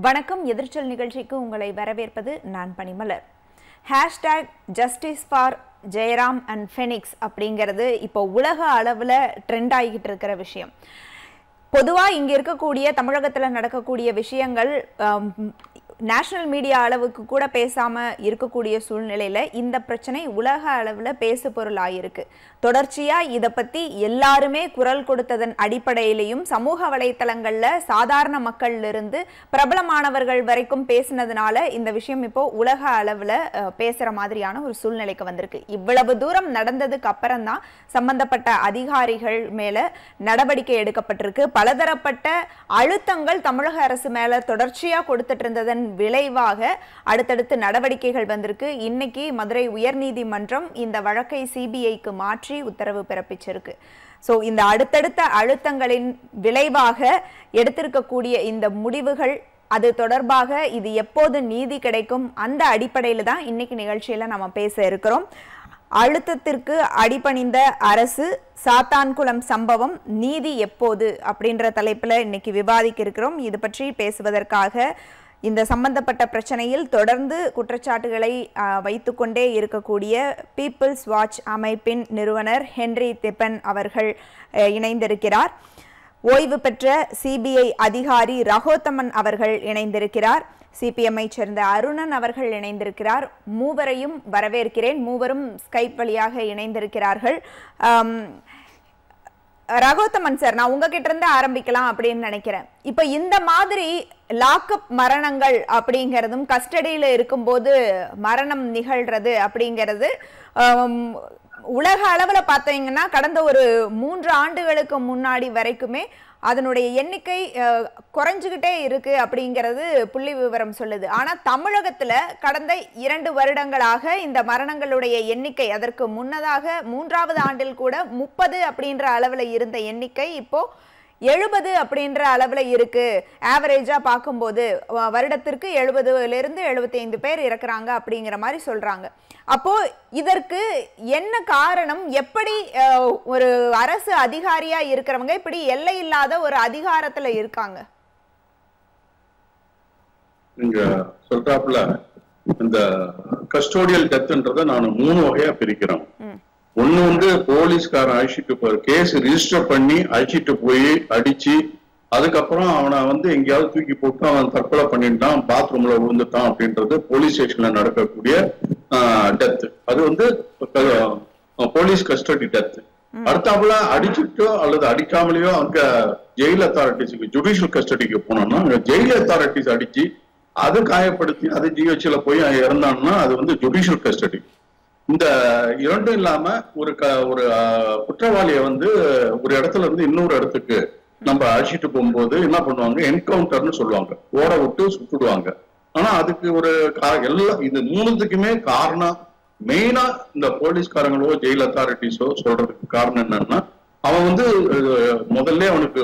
வணக்கம் எதிர்ச்சல் நிகழ்ச்சிக்கு உங்களை வரவேற்பது நான் Panimalar hashtag justice for Jayaram and Fenix அப்படிங்கிறது இப்போ உலக அளவில் ட்ரெண்ட் ஆகிக்கிட்டு இருக்கிற விஷயம் பொதுவாக இங்கே இருக்கக்கூடிய தமிழகத்தில் நடக்கக்கூடிய விஷயங்கள் நேஷனல் மீடியா அளவுக்கு கூட பேசாமல் இருக்கக்கூடிய சூழ்நிலையில் இந்த பிரச்சனை உலக அளவில் பேசு பொருளாயிருக்கு தொடர்ச்சியாக இதை பற்றி எல்லாருமே குரல் கொடுத்ததன் அடிப்படையிலையும் சமூக வலைத்தளங்களில் சாதாரண மக்களிலிருந்து பிரபலமானவர்கள் வரைக்கும் பேசினதுனால இந்த விஷயம் இப்போ உலக அளவில் பேசுகிற மாதிரியான ஒரு சூழ்நிலைக்கு வந்திருக்கு இவ்வளவு தூரம் நடந்ததுக்கு அப்புறம் தான் சம்பந்தப்பட்ட அதிகாரிகள் மேலே நடவடிக்கை எடுக்கப்பட்டிருக்கு பலதரப்பட்ட அழுத்தங்கள் தமிழக அரசு மேலே தொடர்ச்சியாக கொடுத்துட்டு இருந்ததன் விளைவாக அடுத்தடுத்து நடவடிக்கைகள் வந்திருக்கு இன்னைக்கு மதுரை உயர்நீதிமன்றம் இந்த வழக்கை சிபிஐக்கு மாற்றி உத்தரவு பிறப்பிச்சிருக்கு ஸோ இந்த அடுத்தடுத்த அழுத்தங்களின் விளைவாக எடுத்திருக்கக்கூடிய இந்த முடிவுகள் அது தொடர்பாக இது எப்போது நீதி கிடைக்கும் அந்த அடிப்படையில் தான் இன்னைக்கு நிகழ்ச்சியில் நம்ம பேச இருக்கிறோம் அழுத்தத்திற்கு அடிபணிந்த அரசு சாத்தான்குளம் சம்பவம் நீதி எப்போது அப்படின்ற தலைப்பில் இன்னைக்கு விவாதிக்க இருக்கிறோம் இது பற்றி பேசுவதற்காக இந்த சம்பந்தப்பட்ட பிரச்சனையில் தொடர்ந்து குற்றச்சாட்டுகளை வைத்துக்கொண்டே இருக்கக்கூடிய பீப்புள்ஸ் வாட்ச் அமைப்பின் நிறுவனர் ஹென்ரி தெப்பன் அவர்கள் இணைந்திருக்கிறார் ஓய்வு பெற்ற சிபிஐ அதிகாரி ரகோத்தமன் அவர்கள் இணைந்திருக்கிறார் சிபிஎம்ஐ சேர்ந்த அருணன் அவர்கள் இணைந்திருக்கிறார் மூவரையும் வரவேற்கிறேன் மூவரும் ஸ்கைப் வழியாக இணைந்திருக்கிறார்கள் ரகோத்தமன் சார் நான் உங்ககிட்ட இருந்து ஆரம்பிக்கலாம் அப்படின்னு நினைக்கிறேன் இப்ப இந்த மாதிரி லாக்அப் மரணங்கள் அப்படிங்கிறதும் கஸ்டடியில இருக்கும்போது மரணம் நிகழ்றது அப்படிங்கிறது உலக அளவுல பார்த்தீங்கன்னா கடந்த ஒரு மூன்று ஆண்டுகளுக்கு முன்னாடி வரைக்குமே அதனுடைய எண்ணிக்கை குறைஞ்சுக்கிட்டே இருக்கு அப்படிங்கிறது புள்ளி விவரம் சொல்லுது ஆனா தமிழகத்துல கடந்த இரண்டு வருடங்களாக இந்த மரணங்களுடைய எண்ணிக்கை அதற்கு முன்னதாக மூன்றாவது ஆண்டில் கூட முப்பது அப்படின்ற அளவுல இருந்த எண்ணிக்கை இப்போ எழுபது அப்படின்ற அளவில் இருக்கு ஆவரேஜா பார்க்கும்போது வருடத்திற்கு எழுபதுலேருந்து எழுபத்தி ஐந்து பேர் இறக்குறாங்க அப்படிங்கிற மாதிரி சொல்றாங்க அப்போ இதற்கு என்ன காரணம் எப்படி ஒரு அரசு அதிகாரியா இருக்கிறவங்க இப்படி எல்லை இல்லாத ஒரு அதிகாரத்துல இருக்காங்க நீங்க சொல்றாப்புல இந்த கஸ்டோடியல் டெத்ன்றத நான் மூணு வகையா பிரிக்கிறேன் ஒண்ணு வந்து போலீஸ்காரன் அழிச்சிட்டு போய் கேஸ் ரிஜிஸ்டர் பண்ணி அழிச்சிட்டு போய் அடிச்சு அதுக்கப்புறம் அவனை வந்து எங்கேயாவது தூக்கி போட்டு அவன் தற்கொலை பண்ணிட்டான் பாத்ரூம்ல விழுந்துட்டான் அப்படின்றது போலீஸ் ஸ்டேஷன்ல நடக்கக்கூடிய டெத் அது வந்து போலீஸ் கஸ்டடி டெத் அடுத்தாப்புல அடிச்சுட்டோ அல்லது அடிக்காமலேயோ அங்க ஜெயில் அத்தாரிட்டிஸுக்கு ஜுடிஷியல் கஸ்டடிக்கு போனோம்னா அங்க ஜெயில் அத்தாரிட்டிஸ் அடிச்சு அது காயப்படுத்தி அது ஜிஹெச்ல போய் இறந்தான்னா அது வந்து ஜுடிஷியல் கஸ்டடி இந்த இரண்டும் இல்லாம ஒரு க ஒரு குற்றவாளிய வந்து ஒரு இடத்துல இருந்து இன்னொரு இடத்துக்கு நம்ம அழைச்சிட்டு போகும்போது என்ன பண்ணுவாங்க என்கவுண்டர்னு சொல்லுவாங்க ஓட விட்டு சுட்டுடுவாங்க ஆனா அதுக்கு ஒரு எல்லா இது மூணுத்துக்குமே காரணம் மெயினா இந்த போலீஸ்காரங்களோ ஜெயில் அத்தாரிட்டிஸோ சொல்றதுக்கு காரணம் என்னன்னா அவன் வந்து முதல்ல அவனுக்கு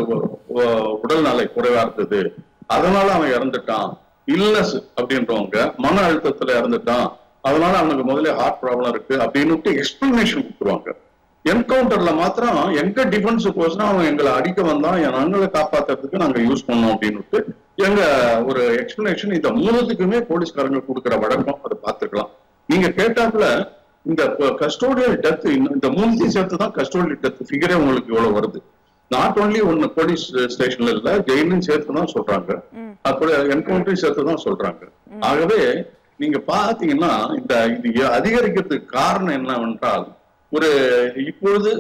உடல்நலை குறைவா இருந்தது அதனால அவன் இறந்துட்டான் இல்னஸ் அப்படின்றவங்க மன அழுத்தத்துல இறந்துட்டான் அதனால அவனுக்கு முதல்ல ஹார்ட் ப்ராப்ளம் இருக்கு அப்படின்னு எக்ஸ்பிளனேஷன் கொடுத்துருவாங்க என்கவுண்டர்ல மாத்திரம் எங்க டிஃபென்ஸுக்கோசரம் அவன் எங்களை அடிக்க வந்தான் நாங்களை காப்பாத்துறதுக்கு நாங்க யூஸ் பண்ணோம் அப்படின்னு எங்க ஒரு எக்ஸ்பிளனேஷன் இந்த மூணுத்துக்குமே போலீஸ்காரங்க கொடுக்குற வழக்கம் அதை பார்த்துக்கலாம் நீங்க கேட்டாப்புல இந்த கஸ்டோடியல் டெத் இந்த மூணுத்தையும் சேர்த்து தான் கஸ்டோடியல் டெத் ஃபிகரே உங்களுக்கு இவ்வளவு வருது நாட் ஓன்லி ஒன்னு போலீஸ் ஸ்டேஷன்ல இல்ல ஜெயிலும் சேர்த்து தான் சொல்றாங்க அப்படி என்கவுண்டரையும் சேர்த்து தான் சொல்றாங்க ஆகவே நீங்க பாத்தீங்கன்னா இந்த இது அதிகரிக்கிறதுக்கு காரணம் என்னவென்றால் ஒரு இப்பொழுது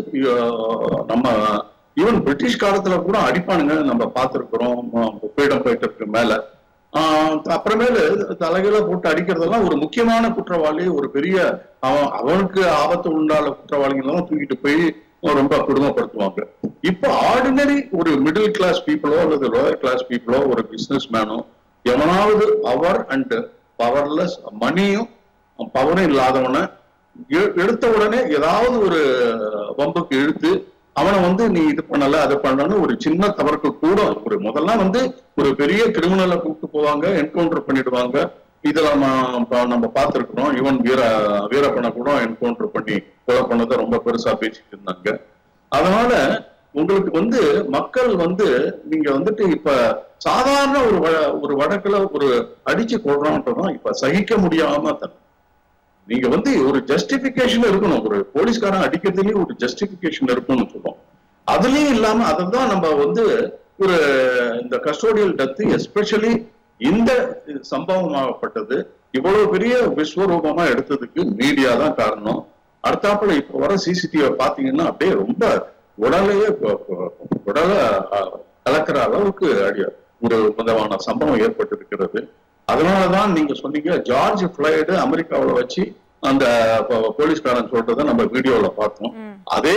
நம்ம ஈவன் பிரிட்டிஷ் காலத்துல கூட அடிப்பானுங்க நம்ம பார்த்திருக்கிறோம் பீடம் போயிட்டு மேல அப்புறமேலு தலைகளை போட்டு அடிக்கிறதெல்லாம் ஒரு முக்கியமான குற்றவாளி ஒரு பெரிய அவன் அவனுக்கு ஆபத்து உண்டான குற்றவாளிகள் தூக்கிட்டு போய் ரொம்ப குடும்பப்படுத்துவாங்க இப்போ ஆர்டினரி ஒரு மிடில் கிளாஸ் பீப்புளோ அல்லது லோயர் கிளாஸ் பீப்புளோ ஒரு பிசினஸ் மேனோ எவனாவது பவர் அண்ட் பவர்லெஸ் மணியும் பவரும் இல்லாதவனை எடுத்த உடனே ஏதாவது ஒரு வம்புக்கு இழுத்து அவனை வந்து நீ இது பண்ணல அது பண்ணலன்னு ஒரு சின்ன தவறுக்கு கூட ஒரு முதல்ல வந்து ஒரு பெரிய கிரிமினலை கூப்பிட்டு போவாங்க என்கவுண்டர் பண்ணிடுவாங்க இதெல்லாம் நம்ம பார்த்துருக்கிறோம் ஈவன் வீர வீரப்பனை கூட என்கவுண்டர் பண்ணி கொலை பண்ணதை ரொம்ப பெருசா பேசிட்டு இருந்தாங்க அதனால உங்களுக்கு வந்து மக்கள் வந்து நீங்க வந்துட்டு இப்ப சாதாரண ஒரு வ- ஒரு வழக்குல ஒரு அடிச்சு கொள்றோன்றதும் இப்ப சகிக்க முடியாம தன் நீங்க வந்து ஒரு ஜஸ்டிபிகேஷன் இருக்கணும் ஒரு போலீஸ்காரன் அடிக்கிறதுலயும் ஒரு ஜஸ்டிபிகேஷன் இருக்கணும்னு சொல்லுவோம் அதுலயும் இல்லாம அதான் நம்ம வந்து ஒரு இந்த கஸ்டோடியல் டெத் எஸ்பெஷலி இந்த சம்பவமாகப்பட்டது இவ்வளவு பெரிய விஸ்வரூபமா எடுத்ததுக்கு மீடியா தான் காரணம் அடுத்தாப்புல இப்ப வர சிசிடிவி பாத்தீங்கன்னா அப்படியே ரொம்ப உடலையே கொ- கொ- உடலை அஹ், கலக்கிற அளவுக்கு அடி- ஒரு விதமான சம்பவம் ஏற்பட்டிருக்கிறது அதனாலதான் நீங்க சொன்னீங்க ஜார்ஜ் பிளைடு அமெரிக்காவுல வச்சு அந்த ப- போலீஸ்காரன் சொல்றதை நம்ம வீடியோல பார்த்தோம் அதே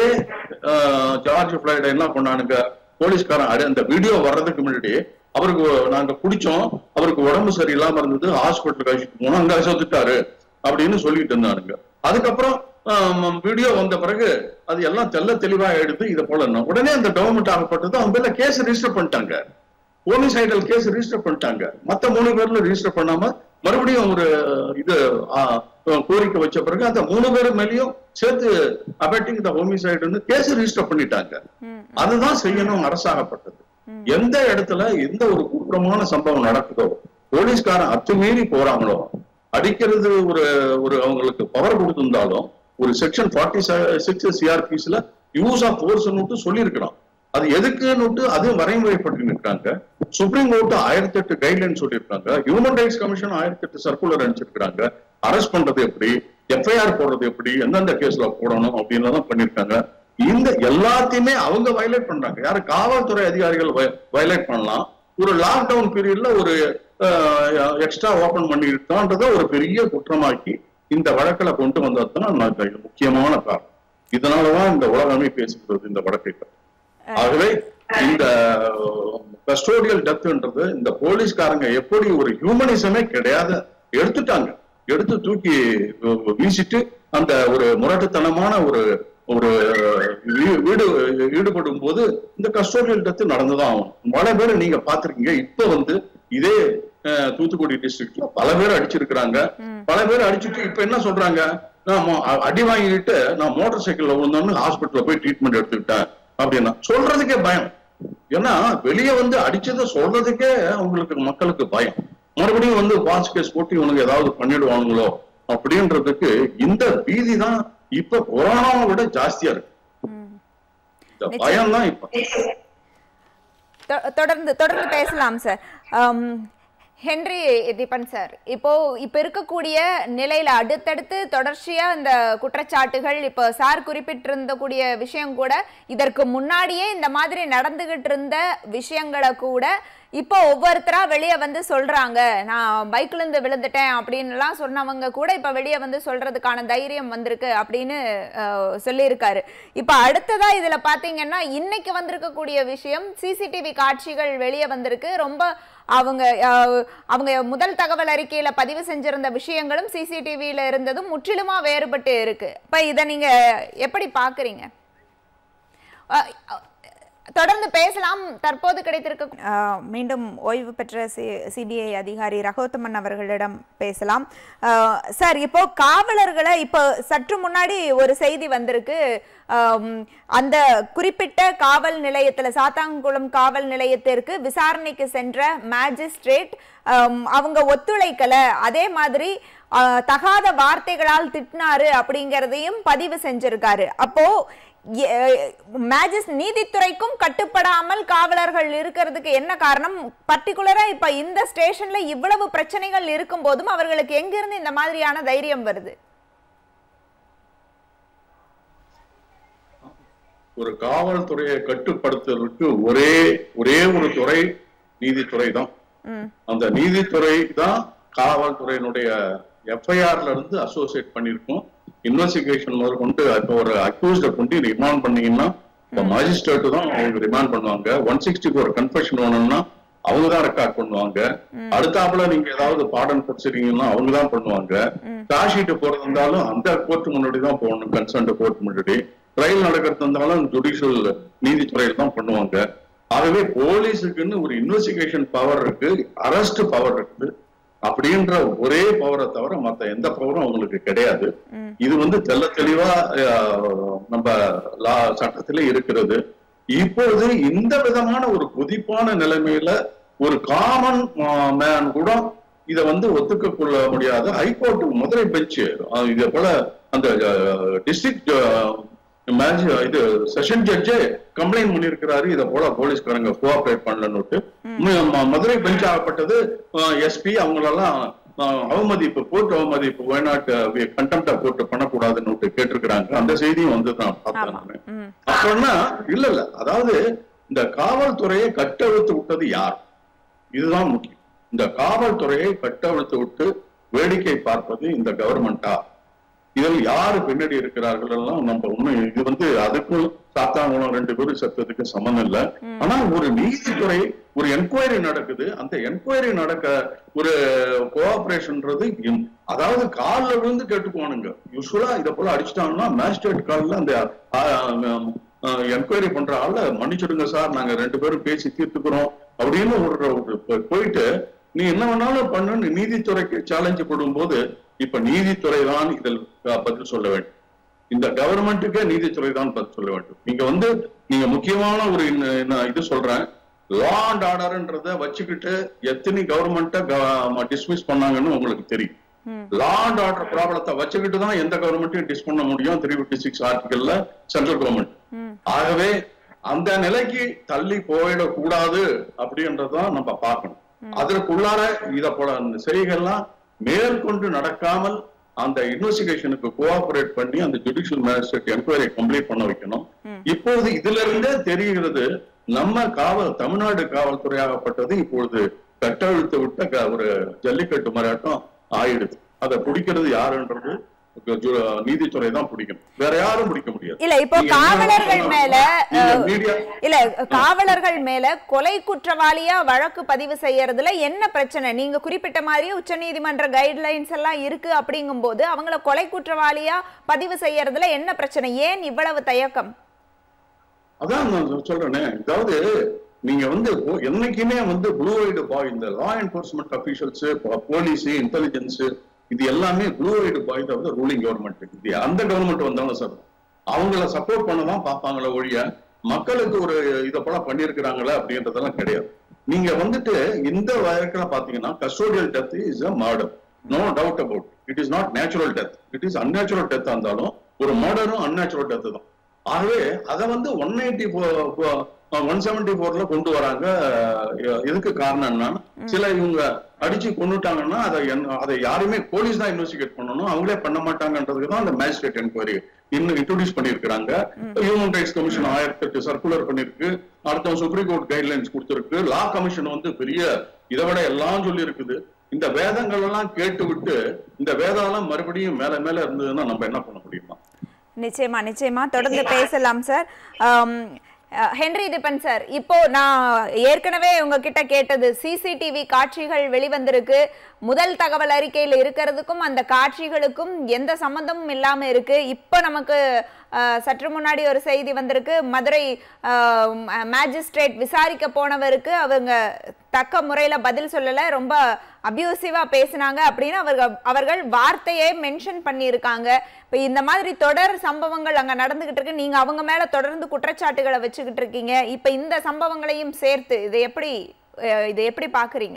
அஹ், ஜார்ஜ் பிளைட என்ன பண்ணானுங்க போலீஸ்காரன் அடி- அந்த வீடியோ வர்றதுக்கு முன்னாடி அவருக்கு நாங்க குடிச்சோம் அவருக்கு உடம்பு சரியில்லாம இருந்தது ஹாஸ்பிட்டலுக்கு அழைச்சிட்டு போனோம் அங்க செத்துட்டாரு அப்படின்னு சொல்லிட்டு இருந்தானுங்க அதுக்கப்புறம் வீடியோ வந்த பிறகு அது எல்லாம் தெல்ல தெளிவா எடுத்து இதை போல என்ன. உடனே அந்த கவர்மெண்ட் ஆகப்பட்டது அவங்க பேர்ல கேஸ் ரிஜிஸ்டர் பண்ணிட்டாங்க ஹோமிசைடல் கேஸ் ரிஜிஸ்டர் பண்ணிட்டாங்க மத்த மூணு பேர்ல ரிஜிஸ்டர் பண்ணாம மறுபடியும் ஒரு இது ஆ, கோரிக்கை வச்ச பிறகு அந்த மூணு பேர் மேலயும் சேர்த்து அபேட்டிங் த ஹோமிசைடுன்னு கேஸ் ரிஜிஸ்டர் பண்ணிட்டாங்க அதுதான் செய்யணும் அரசாகப்பட்டது எந்த இடத்துல எந்த ஒரு குற்றமான சம்பவம் நடக்குதோ போலீஸ்காரன் அத்துமீறி போறாங்களோ அடிக்கிறது ஒரு ஒரு அவங்களுக்கு பவர் கொடுத்திருந்தாலும் ஒரு செக்ஷன் ஃபார்ட்டி சிக்ஸ் சிஆர்பிஸ்ல யூஸ் ஆஃப் ஃபோர்ஸ்னுட்டு சொல்லியிருக்கிறான் அது எதுக்குன்னுட்டு அதுவும் வரைமுறைப்பட்டு நிற்கிறாங்க சுப்ரீம் கோர்ட் ஆயிரத்தி எட்டு கைட்லைன் சொல்லியிருக்காங்க ஹியூமன் ரைட்ஸ் கமிஷன் ஆயிரத்தி எட்டு சர்க்குலர் அனுப்பிச்சிருக்காங்க அரெஸ்ட் பண்றது எப்படி எஃப்ஐஆர் போடுறது எப்படி எந்தெந்த கேஸ்ல போடணும் அப்படின்னு தான் பண்ணிருக்காங்க இந்த எல்லாத்தையுமே அவங்க வயலேட் பண்றாங்க யாரு காவல்துறை அதிகாரிகள் வயலேட் பண்ணலாம் ஒரு லாக்டவுன் பீரியட்ல ஒரு எக்ஸ்ட்ரா ஓபன் பண்ணிட்டான்றத ஒரு பெரிய குற்றமாக்கி இந்த வழக்கில் கொண்டு வந்ததுதான் நான் இது முக்கியமான காரணம் இதனாலதான் இந்த உலகமே பேசுகிறது இந்த வழக்கை பற்றி. ஆகவே இந்த கஸ்டோடியல் டெத்ன்றது இந்த போலீஸ்காரங்க எப்படி ஒரு ஹியூமனிசமே கிடையாது எடுத்துட்டாங்க எடுத்து தூக்கி அஹ், வீசிட்டு அந்த ஒரு முரட்டுத்தனமான ஒரு ஒரு வீ- வீடு ஈடுபடும் போது இந்த கஸ்டோடியல் டெத் நடந்துதான் ஆகும் பல பேர் நீங்க பாத்திருக்கீங்க இப்ப வந்து இதே அஹ், தூத்துக்குடி டிஸ்ட்ரிக்ட்ல பல பேர் அடிச்சிருக்கிறாங்க பல பேர் அடிச்சுட்டு இப்ப என்ன சொல்றாங்க நான் மோ- அ- அடி வாங்கிட்டு நான் மோட்டார் சைக்கிள்ல விழுந்தோன்னு ஹாஸ்பிட்டல்ல போய் ட்ரீட்மெண்ட் எடுத்துக்கிட்டேன் அப்படின்னா சொல்றதுக்கே பயம் ஏன்னா வெளியே வந்து அடிச்சதை சொல்றதுக்கே அவங்களுக்கு மக்களுக்கு பயம் மறுபடியும் வந்து பாஸ் கேஸ் போட்டு இவனுக்கு ஏதாவது பண்ணிடுவானுங்களோ அப்படின்றதுக்கு இந்த பீதி தான் இப்ப கொரோனாவை விட ஜாஸ்தியா இருக்கு இந்த பயம் தான் இப்ப தொ- தொடர்ந்து தொடர்ந்து பேசலாம் சார் ஆம், ஹென்றி தீபன் சார் இப்போ இப்ப இருக்கக்கூடிய நிலையில அடுத்தடுத்து தொடர்ச்சியா இந்த குற்றச்சாட்டுகள் இப்போ சார் குறிப்பிட்டிருந்தக்கூடிய விஷயம் கூட இதற்கு முன்னாடியே இந்த மாதிரி நடந்துகிட்டு இருந்த விஷயங்களை கூட இப்போ ஒவ்வொருத்தரா வெளியே வந்து சொல்றாங்க நான் பைக்ல இருந்து விழுந்துட்டேன் அப்படின்னுலாம் சொன்னவங்க கூட இப்ப வெளியே வந்து சொல்றதுக்கான தைரியம் வந்திருக்கு அப்படின்னு அஹ், சொல்லியிருக்காரு இப்ப அடுத்ததா இதுல பாத்தீங்கன்னா இன்னைக்கு வந்திருக்கக்கூடிய விஷயம் சிசிடிவி காட்சிகள் வெளியே வந்திருக்கு ரொம்ப அவங்க அஹ், அவங்க முதல் தகவல் அறிக்கையில பதிவு செஞ்சிருந்த விஷயங்களும் சிசிடிவியில இருந்ததும் முற்றிலுமா வேறுபட்டு இருக்கு இப்ப இதை நீங்க எப்படி பாக்குறீங்க அஹ், அஹ், தொடர்ந்து பேசலாம் தற்போது கிடைத்திருக்க அஹ், மீண்டும் ஓய்வு பெற்ற சி சிபிஐ அதிகாரி ரகோத்தமன் அவர்களிடம் பேசலாம் அஹ், சார் இப்போ காவலர்களை இப்போ சற்று முன்னாடி ஒரு செய்தி வந்திருக்கு அம், அந்த குறிப்பிட்ட காவல் நிலையத்துல சாத்தான்குளம் காவல் நிலையத்திற்கு விசாரணைக்கு சென்ற மேஜிஸ்ட்ரேட் அம், அவங்க ஒத்துழைக்கல அதே மாதிரி அஹ், தகாத வார்த்தைகளால் திட்டினாரு அப்படிங்கிறதையும் பதிவு செஞ்சிருக்காரு அப்போ மேஜிஸ் நீதித்துறைக்கும் கட்டுப்படாமல் காவலர்கள் இருக்கிறதுக்கு என்ன காரணம் பர்டிகுலரா இப்ப இந்த ஸ்டேஷன்ல இவ்வளவு பிரச்சனைகள் இருக்கும் போதும் அவர்களுக்கு எங்கிருந்து இந்த மாதிரியான தைரியம் வருது ஒரு காவல்துறையை கட்டுப்படுத்துறதுக்கு ஒரே ஒரே ஒரு துறை நீதித்துறை தான் ம் அந்த நீதித்துறை தான் காவல்துறையினுடைய எஃப்ஐஆர்ல இருந்து அசோசியேட் பண்ணிருக்கோம் இன்வெஸ்டிகேஷன் முதல் கொண்டு இப்போ ஒரு அக்யூஸ்ட கொண்டு ரிமாண்ட் பண்ணீங்கன்னா இப்போ மேஜிஸ்ட்ரேட் தான் அவங்க ரிமாண்ட் பண்ணுவாங்க ஒன் சிக்ஸ்டி ஃபோர் கன்ஃபெஷன் வேணும்னா அவங்க தான் ரெக்கார்ட் பண்ணுவாங்க அடுத்தாப்புல நீங்க ஏதாவது பாடம் படிச்சிருக்கீங்கன்னா அவங்க தான் பண்ணுவாங்க சார்ஜ் ஷீட் போறது இருந்தாலும் அந்த கோர்ட் முன்னாடி தான் போகணும் கன்சர்ன்ட் கோர்ட் முன்னாடி ட்ரையல் நடக்கிறது இருந்தாலும் ஜுடிஷியல் நீதித்துறையில் தான் பண்ணுவாங்க ஆகவே போலீஸுக்குன்னு ஒரு இன்வெஸ்டிகேஷன் பவர் இருக்கு அரெஸ்ட் பவர் இருக்கு அப்படின்ற ஒரே பவரை தவிர மத்த எந்த பவரும் அவங்களுக்கு கிடையாது இது வந்து தெள்ள தெளிவா அஹ், நம்ம லா சட்டத்திலே இருக்கிறது இப்பொழுது இந்த விதமான ஒரு கொதிப்பான நிலைமையில ஒரு காமன் மேன் கூட இத வந்து ஒத்துக்க கொள்ள முடியாத ஹைகோர்ட் மதுரை பெஞ்சு இதே போல அந்த டிஸ்ட்ரிக்ட் இது செஷன் ஜட்ஜே கம்ப்ளைண்ட் பண்ணிருக்கிறாரு இத போல போலீஸ்காரங்க கோஆபரேட் பண்ணலன்னுட்டு ம- ம- மதுரை பெஞ்ச் ஆகப்பட்டது எஸ்பி அவங்களெல்லாம் அஹ், அவமதிப்பு போட்டு அவமதிப்பு வயநாட்டு கண்டெம்டா போட்டு பண்ணக்கூடாதுன்னு கேட்டிருக்கிறாங்க அந்த செய்தியும் வந்து நான் ஆமா பார்த்தேன் ம் அப்பன்னா இல்ல இல்ல அதாவது இந்த காவல்துறையை கட்டவிழ்த்து விட்டது யார் இதுதான் முக்கியம் இந்த காவல்துறையை கட்டவிழ்த்து விட்டு வேடிக்கை பார்ப்பது இந்த கவர்மெண்டா இதில் யாரு பின்னாடி இருக்கிறார்கள் எல்லாம் நம்ம ஒண்ணும் இது வந்து அதுக்கும் சாத்தாங்குளம் ரெண்டு பேரும் செத்ததுக்கு சம்மந்தம் இல்ல ஆனா ஒரு நீதித்துறை ஒரு என்கொயரி நடக்குது அந்த என்கொயரி நடக்க ஒரு கோஆபரேஷன்ன்றது இம்- அதாவது கால்ல விழுந்து கேட்டுக்குவானுங்க யூஸ்வலா இத போல அடிச்சிட்டாங்கன்னா மேஜிஸ்ட்ரேட் கால்ல அந்த என்கொயரி பண்ற ஆள மன்னிச்சிடுங்க சார் நாங்க ரெண்டு பேரும் பேசி தீர்த்துக்கிறோம் அப்படின்னு ஒரு ஒரு போ- போயிட்டு நீ என்ன வேணாலும் பண்ணுன்னு நீதித்துறைக்கு சேலஞ்சு போடும்போது இப்ப நீதித்துறை தான் இதில் அஹ், பதில் சொல்ல வேண்டும் இந்த கவர்மெண்ட்டுக்கே நீதித்துறை தான் பதில் சொல்ல வேண்டும் நீங்க வந்து நீங்க முக்கியமான ஒரு இன்ன- இன்ன இது சொல்றேன் லா அண்ட் ஆர்டர்ன்றத வச்சுக்கிட்டு எத்தனை கவர்மெண்ட்டை டிஸ்மிஸ் பண்ணாங்கன்னு உங்களுக்கு தெரியும் ம். லா அண்ட் ஆர்டர் ப்ராப்ளத்தை வச்சுக்கிட்டு தான் எந்த கவர்மெண்ட்டையும் டிஸ் பண்ண முடியும் த்ரீ பிப்டி சிக்ஸ் ஆர்டிகல்ல சென்ட்ரல் கவர்மெண்ட் ம் ஆகவே அந்த நிலைக்கு தள்ளி போயிடக்கூடாது அப்படின்றதான் நம்ம பார்க்கணும் அதற்குள்ளார இத போல அந்த செய்கைகள்லாம் மேற்கொண்டு நடக்காமல் அந்த இன்வெஸ்டிகேஷனுக்கு கோஆபரேட் பண்ணி அந்த ஜுடிஷியல் மேஜிஸ்ட்ரேட் என்கொயரி கம்ப்ளீட் பண்ண வைக்கணும் இப்பொழுது இதுல இருந்தே தெரிகிறது நம்ம காவல் தமிழ்நாடு காவல்துறையாகப்பட்டது இப்பொழுது கட்டவிழ்த்து விட்ட க- ஒரு ஜல்லிக்கட்டு மாறாட்டம் ஆயிடுது அதை பிடிக்கிறது யாருன்றது ஜு- நீதித்துறை தான் பிடிக்கணும் வேற யாரும் பிடிக்க முடியாது இல்ல இப்போ நீங்க என்ன காவலர்கள் பண்ணலாம்? மேல நீங்க அஹ், மீடியா இல்ல காவலர்கள் மேல கொலை குற்றவாளியா வழக்கு பதிவு செய்யறதுல என்ன பிரச்சனை நீங்க குறிப்பிட்ட மாதிரியே உச்சநீதிமன்ற கைட்லைன்ஸ் எல்லாம் இருக்கு அப்படிங்கும்போது அவங்கள கொலை குற்றவாளியா பதிவு செய்யறதுல என்ன பிரச்சனை ஏன் இவ்வளவு தயக்கம் அதான் நான் சொல்றேனே அதாவது நீங்க வந்து ஒ- என்னைக்குமே வந்து ப்ளூ ஐடு பாய் இந்த law enforcement officials police intelligence இது எல்லாமே ப்ளூ ஐடு பாய் தான் வந்து ரூலிங் கவர்மெண்ட் இது அந்த கவர்மெண்ட் வந்தாலும் சார் அவங்கள சப்போர்ட் பண்ணதான் பார்ப்பாங்களே ஒழிய மக்களுக்கு ஒரு இதை போல பண்ணியிருக்கிறாங்களே அப்படின்றதெல்லாம் கிடையாது நீங்க வந்துட்டு இந்த வழக்கில் பாத்தீங்கன்னா custodial death is a murder no doubt about it is not natural death it is unnatural death இருந்தாலும் ஒரு மர்டரும் அன்நேச்சுரல் டெத் தான் ஆகவே அதை வந்து ஒன் எயிட்டி ஒன் செவன்டி போர்ல கொண்டு வராங்க அஹ் எதுக்கு காரணம் என்னன்னா சில இவங்க அடிச்சு கொண்டுட்டாங்கன்னா அதை என்ன- அதை யாருமே போலீஸ் தான் இன்வெஸ்டிகேட் பண்ணணும் அவங்களே பண்ண மாட்டாங்கன்றதுக்கு தான் அந்த மேஜிஸ்ட்ரேட் என்கொயரி இன்னும் இன்ட்ரோடியூஸ் பண்ணிருக்காங்க ஹியூமன் ரைட்ஸ் கமிஷன் ஆயிரத்தி எட்டு சர்க்குலர் பண்ணிருக்கு அடுத்த சுப்ரீம் கோர்ட் கைட்லைன்ஸ் கொடுத்திருக்கு லா கமிஷன் வந்து பெரிய இதை விட எல்லாம் சொல்லி இருக்குது இந்த வேதங்கள் எல்லாம் கேட்டு விட்டு இந்த வேதம் எல்லாம் மறுபடியும் மேல மேல இருந்ததுன்னா நம்ம என்ன பண்ண முடியுமா நிச்சயமா நிச்சயமா தொடர்ந்து பேசலாம் சார் ஆம், அஹ், ஹென்றி திப்பன் சார் இப்போ நான் ஏற்கனவே உங்ககிட்ட கேட்டது சிசிடிவி காட்சிகள் வெளிவந்திருக்கு முதல் தகவல் அறிக்கையில் இருக்கிறதுக்கும் அந்த காட்சிகளுக்கும் எந்த சம்மந்தமும் இல்லாம இருக்கு இப்போ நமக்கு அஹ், சற்று முன்னாடி ஒரு செய்தி வந்திருக்கு மதுரை மேஜிஸ்ட்ரேட் விசாரிக்க போனவருக்கு அவங்க தக்க முறையில பதில் சொல்லல ரொம்ப அபியூசிவா பேசினாங்க அப்படின்னு அவர்கள் அவர்கள் வார்த்தையே மென்ஷன் பண்ணியிருக்காங்க இப்போ இந்த மாதிரி தொடர் சம்பவங்கள் அங்க நடந்துகிட்டு இருக்கு நீங்க அவங்க மேல தொடர்ந்து குற்றச்சாட்டுகளை வச்சுக்கிட்டு இருக்கீங்க இப்போ இந்த சம்பவங்களையும் சேர்த்து இதை எப்படி அஹ், இதை எப்படி பாக்குறீங்க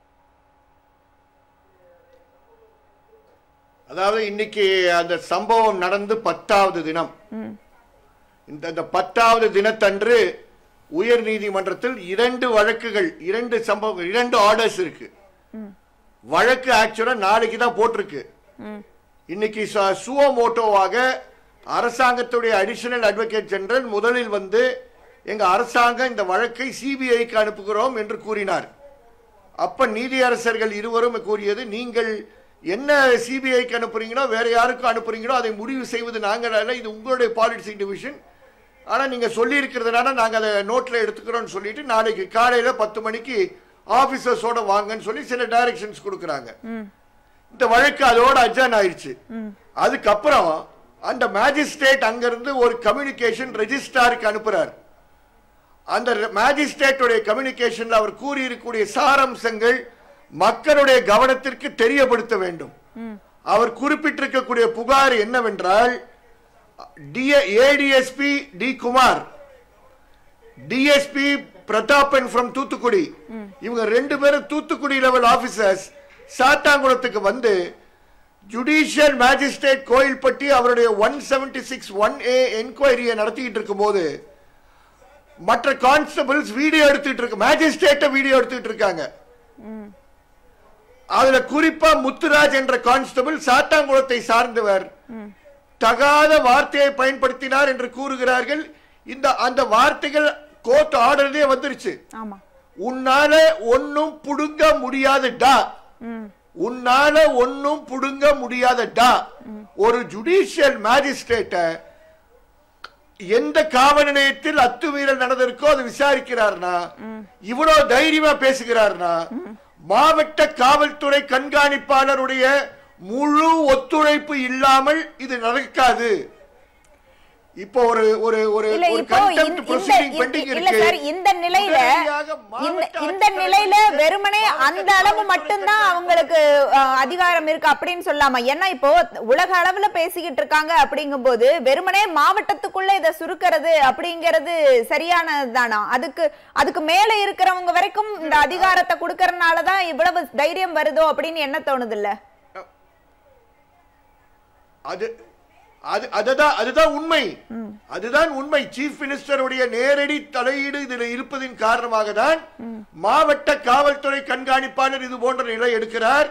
அதாவது இன்னைக்கு அந்த சம்பவம் நடந்து பத்தாவது தினம் இந்த இந்த பத்தாவது தினத்தன்று உயர் நீதிமன்றத்தில் இரண்டு வழக்குகள் இரண்டு சம்பவம் இரண்டு ஆர்டர்ஸ் இருக்கு வழக்கு ஆக்சுவலா நாளைக்கு தான் போட்டிருக்கு இன்னைக்கு ச- சுவமோட்டோவாக அரசாங்கத்துடைய அடிஷனல் அட்வொகேட் ஜெனரல் முதலில் வந்து எங்க அரசாங்கம் இந்த வழக்கை சிபிஐக்கு அனுப்புகிறோம் என்று கூறினார் அப்ப நீதியரசர்கள் இருவரும் கூறியது நீங்கள் என்ன சிபிஐக்கு அனுப்புறீங்களோ வேற யாருக்கும் அனுப்புறீங்களோ அதை முடிவு செய்வது நாங்கள் அல்ல இது உங்களுடைய பாலிசி டிவிஷன் ஆனா நீங்க சொல்லி இருக்கிறதுனால நாங்க அதை நோட்ல எடுத்துக்கிறோம்னு சொல்லிட்டு நாளைக்கு காலையில பத்து மணிக்கு ஆபீசர்ஸோட வாங்கன்னு சொல்லி சில டைரக்ஷன்ஸ் கொடுக்குறாங்க இந்த வழக்கு அதோட அஜான் ஆயிடுச்சு அதுக்கப்புறம் அந்த மேஜிஸ்ட்ரேட் அங்கிருந்து ஒரு கம்யூனிகேஷன் ரெஜிஸ்ட்ராருக்கு அனுப்புறார் அந்த மேஜிஸ்ட்ரேட்டுடைய கம்யூனிகேஷன்ல அவர் கூறியிருக்கக்கூடிய சாராம்சங்கள் மக்களுடைய கவனத்திற்கு தெரியப்படுத்த வேண்டும் அவர் குறிப்பிட்டிருக்கக்கூடிய புகார் என்னவென்றால் ADSP D Kumar DSP Prathapan from Thoothukudi இவங்க ரெண்டு பேரும் தூத்துக்குடி லெவல் ஆபீசர்ஸ் சாத்தாங்குளத்துக்கு வந்து ஜுடிஷியல் மேஜிஸ்ட்ரேட் கோயில்பட்டி அவருடைய one seventy six one A என்கொயரியை நடத்திக்கிட்டு இருக்கும்போது மற்ற கான்ஸ்டபிள்ஸ் வீடியோ எடுத்துட்டு இருக்கு மேஜிஸ்ட்ரேட்ட வீடியோ எடுத்துட்டு இருக்காங்க அதுல குறிப்பா முத்துராஜ் என்ற கான்ஸ்டபிள் சாத்தாங்குளத்தை சார்ந்தவர் தகாத வார்த்தையை பயன்படுத்தினார் என்று கூறுகிறார்கள் இந்த அந்த வார்த்தைகள் கோர்ட் ஆர்டர்லயே வந்துருச்சு ஆமா உன்னால ஒன்னும் புடுங்க முடியாதுடா உன்னால ஒன்னும் புடுங்க முடியாதுடா ஒரு ஜுடிஷியல் மேஜிஸ்ட்ரேட்ட எந்த காவல் நிலையத்தில் அத்துமீறல் நடந்திருக்கோ அதை விசாரிக்கிறார்னா இவ்வளவு தைரியமா பேசுகிறார்னா மாவட்ட காவல்துறை கண்காணிப்பாளருடைய முழு ஒத்துழைப்பு இல்லாமல் இது நடக்காது இப்போ ஒரு ஒரு ஒரு இல்ல ஒரு இப்போ contempt இந்த- proceeding இந்த- pending இல்ல இருக்கு. சார் இந்த நிலையில உடனடியாக இந்த மாவட்ட இந்த ஆட்சித்தலைவர் நிலையில வெறுமனே மாவட்ட அந்த அளவு காவல்துறை மட்டும்தான் அவங்களுக்கு அஹ், அதிகாரம் இருக்கு அப்படின்னு சொல்லாம ஏன்னா இப்போ உலக அளவுல பேசிக்கிட்டு இருக்காங்க அப்படிங்கும்போது வெறுமனே மாவட்டத்துக்குள்ள இதை சுருக்கிறது அப்படிங்கிறது சரியானது தானா அதுக்கு அதுக்கு மேல இருக்கிறவங்க வரைக்கும் இந்த அதிகாரத்தை கொடுக்கறதுனாலதான் இவ்வளவு தைரியம் வருதோ அப்படின்னு என்ன தோணுது இல்ல அது அது அதுதான் அதுதான் உண்மை அதுதான் உண்மை சீஃப் மினிஸ்டருடைய நேரடி தலையீடு இதுல இருப்பதின் காரணமாக தான் மாவட்ட காவல்துறை கண்காணிப்பாளர் இது போன்ற நிலை எடுக்கிறார்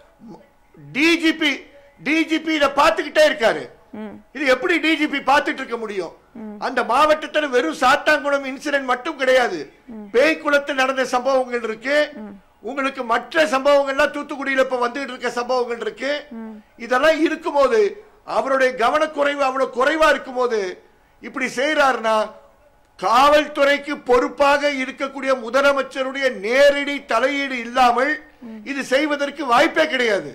டிஜிபி டிஜிபி இத பார்த்துக்கிட்டே இருக்காரு இது எப்படி டிஜிபி பார்த்துட்டு இருக்க முடியும் அந்த மாவட்டத்துல வெறும் சாத்தாங்குளம் இன்சிடென்ட் மட்டும் கிடையாது பேய்க்குளத்தில் நடந்த சம்பவங்கள் இருக்கு உங்களுக்கு மற்ற சம்பவங்கள்லாம் தூத்துக்குடியில இப்ப வந்துட்டு இருக்க சம்பவங்கள் இருக்கு இதெல்லாம் இருக்கும்போது அவருடைய கவனக்குறைவு அவ்வளவு குறைவா இருக்கும்போது இப்படி செய்யறாருன்னா காவல்துறைக்கு பொறுப்பாக இருக்கக்கூடிய முதலமைச்சருடைய நேரடி தலையீடு இல்லாமல் இது செய்வதற்கு வாய்ப்பே கிடையாது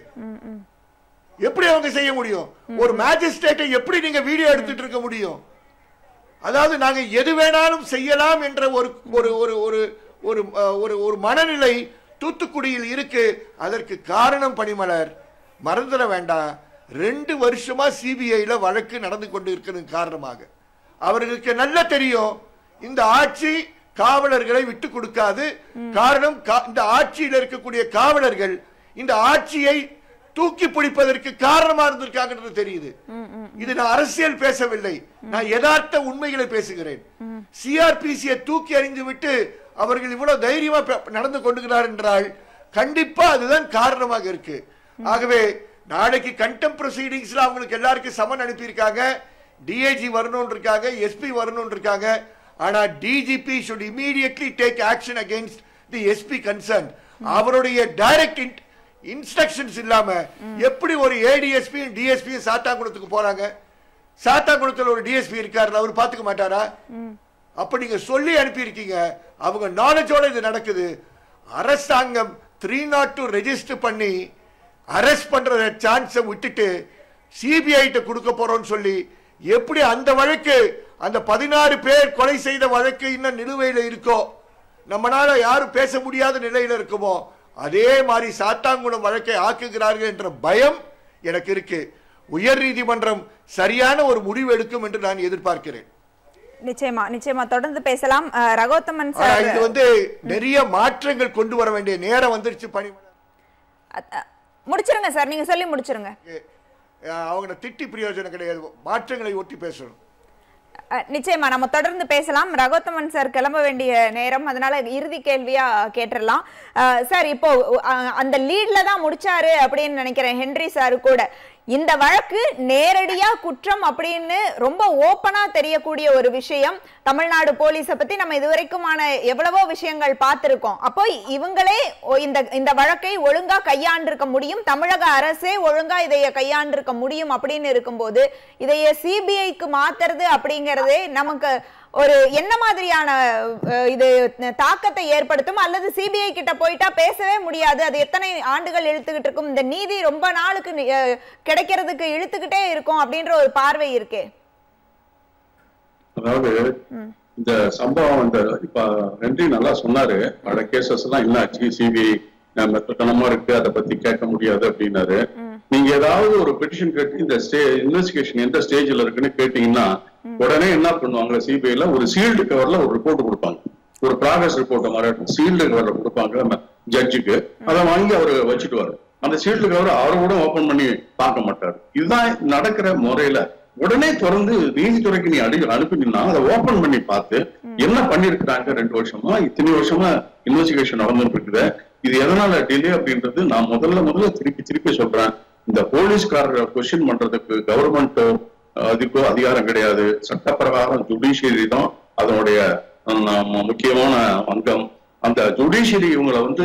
எப்படி அவங்க செய்ய முடியும் ஒரு மேஜிஸ்ட்ரேட்டை எப்படி நீங்க வீடியோ எடுத்துட்டு இருக்க முடியும் அதாவது நாங்க எது வேணாலும் செய்யலாம் என்ற ஒரு ஒரு ஒரு ஒரு ஒரு அஹ், ஒரு ஒரு மனநிலை தூத்துக்குடியில் இருக்கு அதற்கு காரணம் பனிமலர் மறந்துட வேண்டாம் ரெண்டு வருஷமா சிபிஐல வழக்கு நடந்து கொண்டு இருக்கிறது காரணமாக அவர்களுக்கு நல்லா தெரியும் இந்த ஆட்சி காவலர்களை விட்டு கொடுக்காது காரணம் கா- இந்த ஆட்சியில் இருக்கக்கூடிய காவலர்கள் இந்த ஆட்சியை தூக்கி பிடிப்பதற்கு காரணமா இருந்திருக்காங்கன்றது தெரியுது இது நான் அரசியல் பேசவில்லை நான் யதார்த்த உண்மைகளை பேசுகிறேன் சிஆர்பிசியை தூக்கி எறிந்து விட்டு அவர்கள் இவ்வளவு தைரியமா பே- நடந்து கொண்டுகிறார் என்றால் கண்டிப்பா அதுதான் காரணமாக இருக்கு ஆகவே நாளைக்கு கண்டம் ப்ரொசீடிங்ஸ்ல அவங்களுக்கு எல்லாருக்கும் சமன் அனுப்பியிருக்காங்க டிஐஜி வரணும்னு இருக்காங்க எஸ்பி வரணும்னு இருக்காங்க ஆனா DGP should immediately take action against the SP concern அவருடைய டைரக்ட் இன்ஸ்ட்ரக்ஷன்ஸ் இல்லாம எப்படி ஒரு ஏடிஎஸ்பி டிஎஸ்பி சாத்தாங்குளத்துக்கு போறாங்க சாத்தாங்குளத்துல ஒரு டிஎஸ்பி இருக்காரு அவர் பாத்துக்க மாட்டாரா அப்ப நீங்க சொல்லி அனுப்பியிருக்கீங்க அவங்க நாலேஜோட இது நடக்குது அரசாங்கம் த்ரீ நாட் டூ ரெஜிஸ்டர் பண்ணி அரெஸ்ட் பண்ற சான்ஸை விட்டுட்டு சிபிஐட்ட கொடுக்க போறோம்னு சொல்லி எப்படி அந்த வழக்கு அந்த பதினாறு பேர் கொலை செய்த வழக்கு இன்னும் நிலுவையில இருக்கோ நம்மளால யாரும் பேச முடியாத நிலையில இருக்குமோ அதே மாதிரி சாத்தாங்குளம் வழக்கை ஆக்குகிறார்கள் என்ற பயம் எனக்கு இருக்கு உயர் நீதிமன்றம் சரியான ஒரு முடிவு எடுக்கும் என்று நான் எதிர்பார்க்கிறேன் நிச்சயமா நிச்சயமா தொடர்ந்து பேசலாம் அஹ், ரகோத்தமன் ஆனா சார் இது வந்து நிறைய மாற்றங்கள் கொண்டு வர வேண்டிய நேரம் வந்துருச்சு பணி அ- அ- முடிச்சிருங்க சார் நீங்க சொல்லி முடிச்சிருங்க அவங்கள திட்டி பிரயோஜனம் கிடையாது மாற்றங்களை ஒட்டி பேசணும் அ, நிச்சயமா நம்ம தொடர்ந்து பேசலாம் ரகோத்தமன் சார் கிளம்ப வேண்டிய நேரம் அதனால இறுதி கேள்வியா கேட்டுடலாம் அ, சார் இப்போ அ, அந்த லீட்ல தான் முடிச்சாரு அப்படின்னு நினைக்கிறேன் ஹென்றி சார் கூட இந்த வழக்கு நேரடியா குற்றம் அப்படின்னு ரொம்ப ஓப்பனா தெரியக்கூடிய ஒரு விஷயம் தமிழ்நாடு போலீஸை பத்தி நம்ம இதுவரைக்குமான எவ்வளவோ விஷயங்கள் பார்த்திருக்கோம் அப்போ இவங்களே ஒ- இந்த இந்த வழக்கை ஒழுங்கா கையாண்டிருக்க முடியும் தமிழக அரசே ஒழுங்கா இதைய கையாண்டிருக்க முடியும் அப்படின்னு இருக்கும்போது இதைய சிபிஐக்கு மாத்துறது அப்படிங்கறதே நமக்கு ஒரு என்ன மாதிரியான அஹ், இது தாக்கத்தை ஏற்படுத்தும் அல்லது சிபிஐ கிட்ட போயிட்டா பேசவே முடியாது அது எத்தனை ஆண்டுகள் இழுத்துக்கிட்டு இருக்கும் இந்த நீதி ரொம்ப நாளுக்கு நி- அஹ், கிடைக்கிறதுக்கு இழுத்துக்கிட்டே இருக்கும் அப்படின்ற ஒரு பார்வை இருக்கே அதாவது இந்த சம்பவம் இந்த இப்ப ரெண்டி நல்லா சொன்னாரு பல கேசஸ் எல்லாம் என்னாச்சு சிபிஐ மெத்தனமா இருக்கு அதை பத்தி கேட்க முடியாது அப்படின்னாரு நீங்க ஏதாவது ஒரு பெட்டிஷன் கேட்டு இந்த ஸ்டே இன்வெஸ்டிகேஷன் எந்த ஸ்டேஜ்ல இருக்குன்னு கேட்டீங்கன்னா உடனே என்ன பண்ணுவாங்க சிபிஐல ஒரு சீல்டு கவர்ல ஒரு ரிப்போர்ட் கொடுப்பாங்க ஒரு ப்ராக்ரஸ் ரிப்போர்ட் மாதிரி சீல்டு கவர்ல கொடுப்பாங்க நம்ம ஜட்ஜுக்கு அதை வாங்கி அவர் வச்சுட்டு அந்த சீல்டு கவர் அவரை கூட ஓபன் பண்ணி பார்க்க மாட்டாரு இதுதான் நடக்கிற முறையில உடனே திறந்து நீதித்துறைக்கு நீ அடி அனுப்பினா அதை ஓபன் பண்ணி பார்த்து என்ன பண்ணிருக்கிறாங்க ரெண்டு வருஷமா இத்தனை வருஷமா இன்வெஸ்டிகேஷன் நடந்துட்டு இருக்குது இது எதனால டிலே அப்படின்றது நான் முதல்ல முதல்ல திருப்பி திருப்பி சொல்றேன் இந்த போலீஸ்காரரை கொஸ்டின் பண்றதுக்கு கவர்மெண்ட்டோ அதுக்கோ அதிகாரம் கிடையாது சட்டப்பிரகாரம் ஜுடிஷியரி தான் அதனுடைய அஹ், முக்கியமான அங்கம் அந்த ஜுடிஷியரி இவங்களை வந்து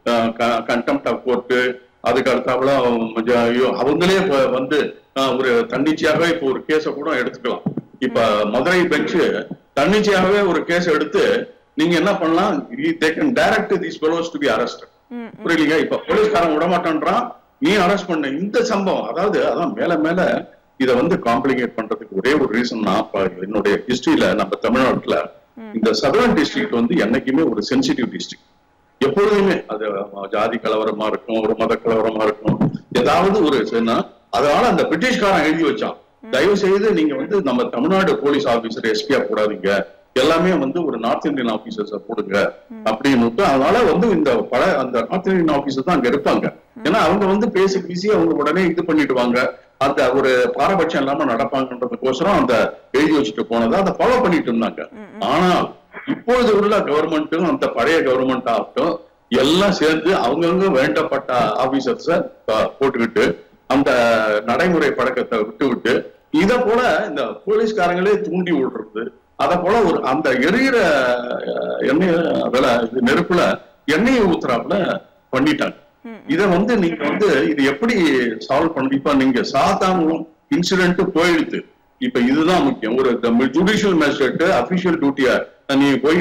கண்டெம்ட் ஆஃப் கோர்ட்டு அதுக்கு அடுத்தாப்புல அவங்க ஜ- ஐயோ, அவங்களே இப்ப வந்து அஹ், ஒரு தன்னிச்சையாகவே இப்போ ஒரு கேஸை கூட எடுத்துக்கலாம் இப்ப மதுரை பெஞ்சு தன்னிச்சையாகவே ஒரு கேஸ் எடுத்து நீங்க என்ன பண்ணலாம் they can direct these fellows to be arrested hmm, புரியலீங்க இப்ப போலீஸ்காரன் விட மாட்டான்றான் நீ அரெஸ்ட் பண்ண இந்த சம்பவம் அதாவது அதான் மேல மேல இத வந்து காம்ப்ளிகேட் பண்றதுக்கு ஒரே ஒரு ரீசன் நான் இப்ப என்னுடைய ஹிஸ்டரியில நம்ம தமிழ்நாட்டுல இந்த சதர்ன் டிஸ்ட்ரிக்ட் வந்து என்னைக்குமே ஒரு சென்சிட்டிவ் டிஸ்ட்ரிக்ட் எப்பொழுதுமே அது ஜாதி கலவரமா இருக்கும் ஒரு மத கலவரமா இருக்கும் ஏதாவது ஒரு சொன்னா அதனால அந்த பிரிட்டிஷ்காரன் எழுதி வச்சான் தயவு செய்து நீங்க வந்து நம்ம தமிழ்நாடு போலீஸ் ஆபீசர் எஸ்பியா போடாதீங்க எல்லாமே வந்து ஒரு நார்த் இந்தியன் ஆபீசர்ஸ் போடுங்க அப்படின்னு அதனால வந்து இந்த பல அந்த நார்த் இந்தியன் ஆபீசர் தான் அங்க இருப்பாங்க ஏன்னா அவங்க வந்து பேசி பேசி அவங்க உடனே இது பண்ணிடுவாங்க அந்த ஒரு பாரபட்சம் இல்லாம நடப்பாங்கன்றதுக்கோசரம் அந்த எழுதி வச்சுட்டு போனதை அதை ஃபாலோ பண்ணிட்டு இருந்தாங்க ஆனால் இப்பொழுது உள்ள கவர்மெண்ட்டும் அந்த பழைய கவர்மெண்ட் ஆகட்டும் எல்லாம் சேர்ந்து அவங்கவுங்க வேண்டப்பட்ட ஆபீசர்ஸ போட்டுக்கிட்டு அந்த நடைமுறை பழக்கத்தை விட்டு விட்டு இத போல இந்த போலீஸ்காரங்களே தூண்டி விடுறது அத போல ஒரு அந்த எரியிற அஹ், எண்ணெய் வில இது நெருப்புல எண்ணெயை ஊத்துறாப்புல பண்ணிட்டாங்க இத வந்து நீங்க வந்து இது எப்படி சால்வ் பண்ண இப்ப நீங்க சாதாரண இன்சிடென்ட் போயிடுது இப்ப இதுதான் முக்கியம் ஒரு ஜுடிஷியல் மேஜிஸ்ட்ரேட் அபிஷியல் டியூட்டிய நீங்க போய்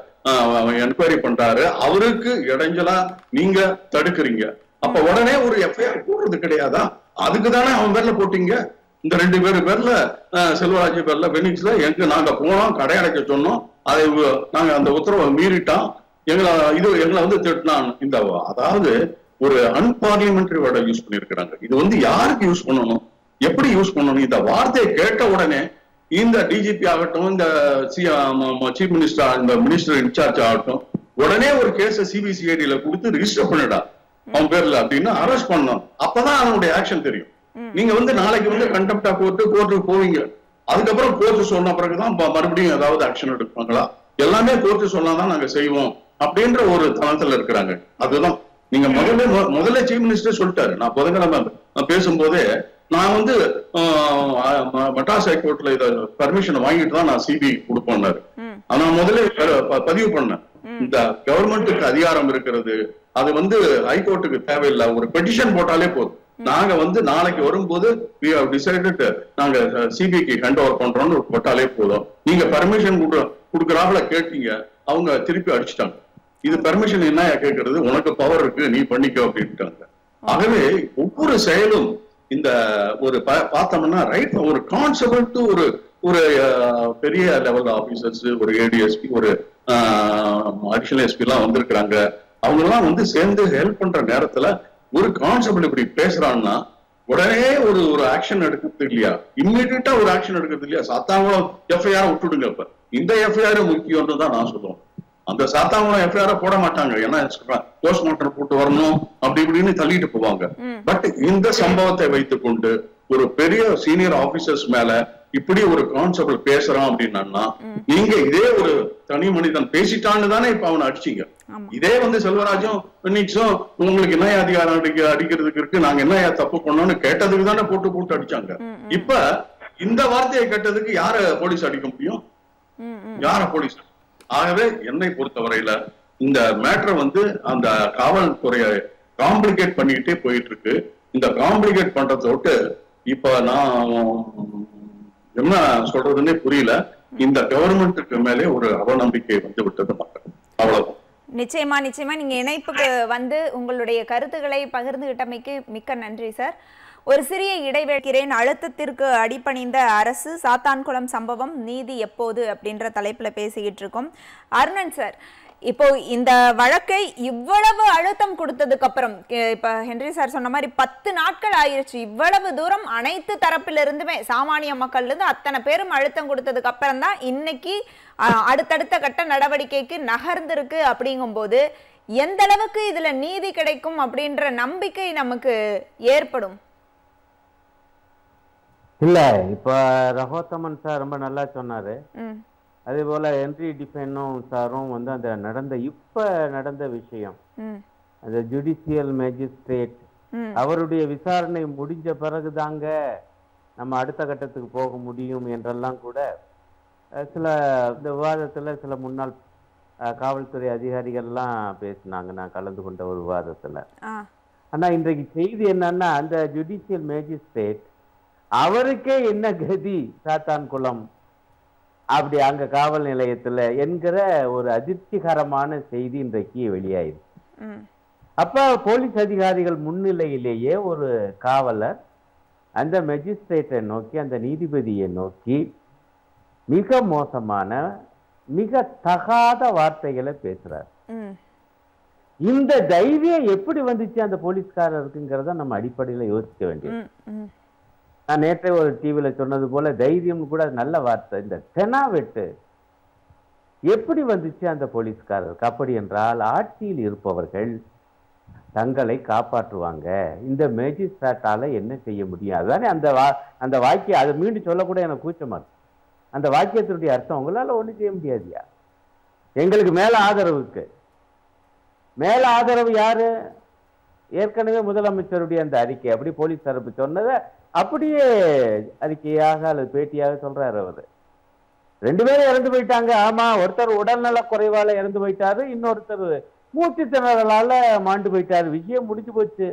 என்கொயரி பண்றாரு அவருக்கு இடைஞ்சலா நீங்க தடுக்கிறீங்க அப்ப உடனே ஒரு எஃப்ஐஆர் போடுறது கிடையாதா அதுக்கு தானே அவன் பேர்ல போட்டீங்க இந்த ரெண்டு பேரு பேர்ல அஹ், செல்வராஜ் பேர்ல பெனிக்ஸ்ல எங்க நாங்க போனோம் கடை அடைக்க சொன்னோம் அதை இவ- நாங்க அந்த உத்தரவை மீறிட்டோம் எங்களை இது எங்களை வந்து திட்டினான் இந்த அதாவது ஒரு அன்பார்லிமெண்டரி வேர்டை யூஸ் பண்ணிருக்கிறாங்க இது வந்து யாருக்கு யூஸ் பண்ணணும் எப்படி யூஸ் பண்ணணும் இந்த வார்த்தையை கேட்ட உடனே இந்த டிஜிபி ஆகட்டும் இந்த சீஃப் மினிஸ்டர் இந்த மினிஸ்டர் இன்சார்ஜ் ஆகட்டும் உடனே ஒரு கேஸ சிபிசிஐடியில கொடுத்து ரிஜிஸ்டர் பண்ணிடா அவன் பேர்ல அப்படின்னு அரெஸ்ட் பண்ணணும் அப்பதான் அவனுடைய ஆக்ஷன் தெரியும் நீங்க வந்து நாளைக்கு வந்து கண்டெப்டா கோர்ட்டு கோர்ட்டுக்கு போவீங்க அதுக்கப்புறம் கோர்ட்டு சொன்ன பிறகுதான் ம- மறுபடியும் ஏதாவது ஆக்ஷன் எடுப்பாங்களா எல்லாமே கோர்ட்டு சொன்னாதான் நாங்க செய்வோம் அப்படின்ற ஒரு தளத்துல இருக்கிறாங்க அதுதான் நீங்க முதல்ல மு- முதல்ல சீஃப் மினிஸ்டர் சொல்லிட்டாரு நான் புதன்கிழமை நான் பேசும்போதே நான் வந்து ஆஹ், ம- மெட்ராஸ் ஹைகோர்ட்ல இத பர்மிஷன் வாங்கிட்டு தான் நான் சிபி கொடுப்பேன்னாரு ஆனா முதல்ல ப- ப- பதிவு பண்ணேன் இந்த கவர்மெண்ட்டுக்கு அதிகாரம் இருக்கிறது அது வந்து ஹைகோர்ட்டுக்கு தேவையில்லை ஒரு பெட்டிஷன் போட்டாலே போதும் நாங்க வந்து நாளைக்கு வரும்போது we have decided நாங்க சிபிக்கு ஹேண்ட் ஓவர் பண்றோம்னு போட்டாலே போதும் நீங்க பர்மிஷன் கொடுக்குறாப்புல கேட்டீங்க அவங்க திருப்பி அடிச்சிட்டாங்க இது பர்மிஷன் என்ன கேட்கறது உனக்கு பவர் இருக்கு நீ பண்ணிக்கோ அப்படின்ட்டாங்க ஆகவே ஒவ்வொரு செயலும் இந்த ஒரு பா- பார்த்தோம்னா ரைட் ஒரு கான்செப்ட் டு ஒரு ஒரு அஹ், பெரிய லெவல் ஆபீசர்ஸ் ஒரு ஏடிஎஸ்பி ஒரு அடிஷனல் எஸ்பி எல்லாம் வந்திருக்கிறாங்க அவங்க எல்லாம் வந்து சேர்ந்து ஹெல்ப் பண்ற நேரத்துல ஒரு கான்செப்ட் இப்படி பேசுறான்னா உடனே ஒரு ஒரு ஆக்ஷன் எடுக்கிறது இல்லையா இம்மிடியட்டா ஒரு ஆக்ஷன் எடுக்கிறது இல்லையா சாத்தாங்குளம் எஃப்ஐஆர் விட்டுடுங்க இப்ப இந்த எஃப்ஐஆர் முக்கியம்னு தான் நான் சொல்லுவேன் அந்த சாத்தாங்குளம் எஃப்ஐஆர் போட மாட்டாங்க ஏன்னா போஸ்ட்மார்ட்டம் போட்டு வரணும் அப்படி இப்படின்னு தள்ளிட்டு போவாங்க பட் இந்த சம்பவத்தை வைத்துக் கொண்டு ஒரு பெரிய சீனியர் ஆபீசர்ஸ் மேல இப்படி ஒரு கான்ஸ்டபிள் பேசுறான் அப்படின்னா நீங்க இதே ஒரு தனி மனிதன் பேசிட்டான்னு தானே இப்ப அவனை அடிச்சீங்க ஆமா. இதே வந்து செல்வராஜும் பெண்ணிக்ஸும் உங்களுக்கு என்ன அதிகாரம் அடிக்க அடிக்கிறதுக்கு இருக்கு நாங்க என்ன தப்பு பண்ணோம்னு கேட்டதுக்கு தானே போட்டு போட்டு அடிச்சாங்க இப்ப இந்த வார்த்தையை கேட்டதுக்கு யார போலீஸ் அடிக்க முடியும் ம், ம். யார போலீஸ் ஆகவே என்னை பொறுத்தவரையில இந்த மேட்டரை வந்து அந்த காவல்துறையை காம்ப்ளிகேட் பண்ணிக்கிட்டே போயிட்டு இருக்கு இந்த காம்ப்ளிகேட் பண்றதை விட்டு இப்ப நான் என்ன சொல்றதுன்னே புரியல இந்த கவர்மெண்ட்டுக்கு மேலே ஒரு அவநம்பிக்கை வந்து விட்டது மக்கள் அவ்வளவுதான் நிச்சயமா நிச்சயமா நீங்க இணைப்புக்கு வந்து உங்களுடைய கருத்துக்களை பகிர்ந்துகிட்டமைக்கு மிக்க நன்றி சார் ஒரு சிறிய இடைவேளைக்கிறேன் அழுத்தத்திற்கு அடிபணிந்த அரசு சாத்தான்குளம் சம்பவம் நீதி எப்போது அப்படின்ற தலைப்புல பேசிக்கிட்டு இருக்கோம் அருணன் சார் இப்போ இந்த வழக்கை இவ்வளவு அழுத்தம் கொடுத்ததுக்கு அப்புறம் கே- இப்ப ஹென்றி சார் சொன்ன மாதிரி பத்து நாட்கள் ஆயிருச்சு இவ்வளவு தூரம் அனைத்து தரப்பில இருந்துமே சாமானிய மக்கள்ல இருந்து அத்தனை பேரும் அழுத்தம் கொடுத்ததுக்கு அப்புறம் தான் இன்னைக்கு அஹ், அடுத்தடுத்த கட்ட நடவடிக்கைக்கு நகர்ந்திருக்கு அப்படிங்கும்போது எந்த அளவுக்கு இதுல நீதி கிடைக்கும் அப்படின்ற நம்பிக்கை நமக்கு ஏற்படும் இல்ல இப்ப ரகோத்தமன் சார் ரொம்ப நல்லா சொன்னாரு ம் அதே போல ஹென்ரி டிஃபென்னும் சாரும் வந்து அந்த நடந்த இப்ப நடந்த விஷயம் ம் அந்த ஜுடிஷியல் மேஜிஸ்ட்ரேட் ம் அவருடைய விசாரணை முடிஞ்ச பிறகுதாங்க நம்ம அடுத்த கட்டத்துக்கு போக முடியும் என்றெல்லாம் கூட அஹ், சில இந்த விவாதத்துல சில முன்னாள் அஹ், காவல்துறை அதிகாரிகள்லாம் பேசினாங்க நான் கலந்து கொண்ட ஒரு விவாதத்துல ஆ ஆனா இன்றைக்கு செய்தி என்னன்னா அந்த ஜுடிஷியல் மேஜிஸ்ட்ரேட் அவருக்கே என்ன கதி சாத்தான்குளம் அப்படி அங்க காவல் நிலையத்துல என்கிற ஒரு அதிர்ச்சிகரமான செய்தி இன்றைக்கு வெளியாயிருக்கு ம் அப்ப போலீஸ் அதிகாரிகள் முன்னிலையிலேயே ஒரு காவலர் அந்த மெஜிஸ்ட்ரேட்டை நோக்கி அந்த நீதிபதியை நோக்கி மிக மோசமான மிக தகாத வார்த்தைகளை பேசுறார் ம் இந்த தைரியம் எப்படி வந்துச்சு அந்த போலீஸ்காரருக்குங்கிறத நம்ம அடிப்படையில யோசிக்க வேண்டியது ம் ம் நான் நேற்றே ஒரு டிவியில சொன்னது போல தைரியம் கூட நல்ல வார்த்தை இந்த தெனாவெட்டு எப்படி வந்துச்சு அந்த போலீஸ்காரருக்கு அப்படி என்றால் ஆட்சியில் இருப்பவர்கள் தங்களை காப்பாற்றுவாங்க இந்த மேஜிஸ்ட்ரேட்டால என்ன செய்ய முடியும் அதுதானே அந்த வா அந்த வாக்கியம் அதை மீண்டும் சொல்லக்கூட எனக்கு கூச்சமா இருக்கு அந்த வாக்கியத்தினுடைய அர்த்தம் உங்களால ஒண்ணும் செய்ய முடியாதுயா எங்களுக்கு மேல ஆதரவுக்கு மேல ஆதரவு யாரு ஏற்கனவே முதலமைச்சருடைய அந்த அறிக்கை அப்படி போலீஸ் தரப்பு சொன்னதை அப்படியே அறிக்கையாக அல்லது பேட்டியாக சொல்றாரு அவரு ரெண்டு பேரும் இறந்து போயிட்டாங்க ஆமா ஒருத்தர் உடல்நல குறைவால இறந்து போயிட்டாரு இன்னொருத்தர் மூச்சு திணறலால மாண்டு போயிட்டாரு விஷயம் முடிஞ்சு போச்சு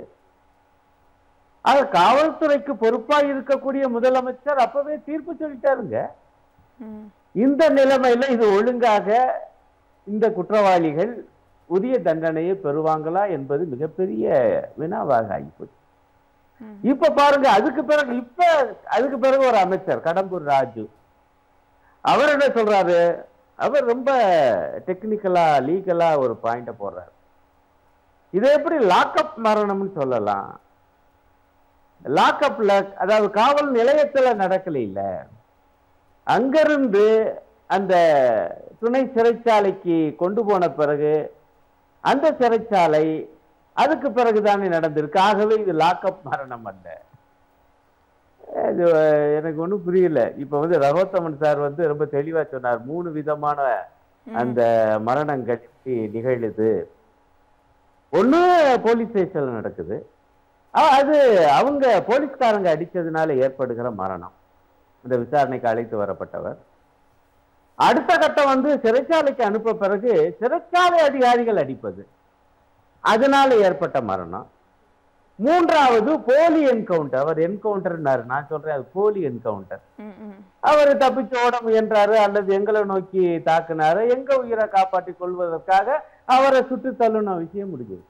ஆக காவல்துறைக்கு பொறுப்பா இருக்கக்கூடிய முதலமைச்சர் அப்பவே தீர்ப்பு சொல்லிட்டாருங்க ம் இந்த நிலைமையில இது ஒழுங்காக இந்த குற்றவாளிகள் உரிய தண்டனையை பெறுவாங்களா என்பது மிகப்பெரிய வினாவாக ஆகிப்போச்சு ம். இப்ப பாருங்க அதுக்கு பிறகு இப்ப அதுக்கு பிறகு ஒரு அமைச்சர் கடம்பூர் ராஜு அவர் என்ன சொல்றாரு அவர் ரொம்ப டெக்னிக்கலா லீகலா ஒரு பாயிண்ட போடுறாரு இதை எப்படி லாக்அப் மரணம்னு சொல்லலாம் லாக்அப்ல அதாவது காவல் நிலையத்துல நடக்கல இல்ல அங்கிருந்து அந்த துணை சிறைச்சாலைக்கு கொண்டு போன பிறகு அந்த சிறைச்சாலை அதுக்கு பிறகுதானே நடந்திருக்கு ஆகவே இது லாக்அப் மரணம் அல்ல இது அஹ், எனக்கு ஒண்ணும் புரியல இப்ப வந்து ரகோத்தமன் சார் வந்து ரொம்ப தெளிவா சொன்னார் மூணு விதமான அந்த மரணங்கள் எப்படி நிகழுது ஒண்ணு போலீஸ் ஸ்டேஷன்ல நடக்குது அஹ், அது அவங்க போலீஸ்காரங்க அடிச்சதுனால ஏற்படுகிற மரணம் இந்த விசாரணைக்கு அழைத்து வரப்பட்டவர் அடுத்த கட்டம் வந்து சிறைச்சாலைக்கு அனுப்ப பிறகு சிறைச்சாலை அதிகாரிகள் அடிப்பது அதனால ஏற்பட்ட மரணம் மூன்றாவது போலி என்கவுண்டர் அவர் என்கவுண்டர்னாரு நான் சொல்றேன் அது போலி என்கவுண்டர் ம் ம் அவர் தப்பிச்சு ஓட முயன்றாரு அல்லது எங்களை நோக்கி தாக்குனாரு எங்க உயிரை காப்பாற்றிக் கொள்வதற்காக அவரை சுட்டு தள்ளுன விஷயம் முடிஞ்சது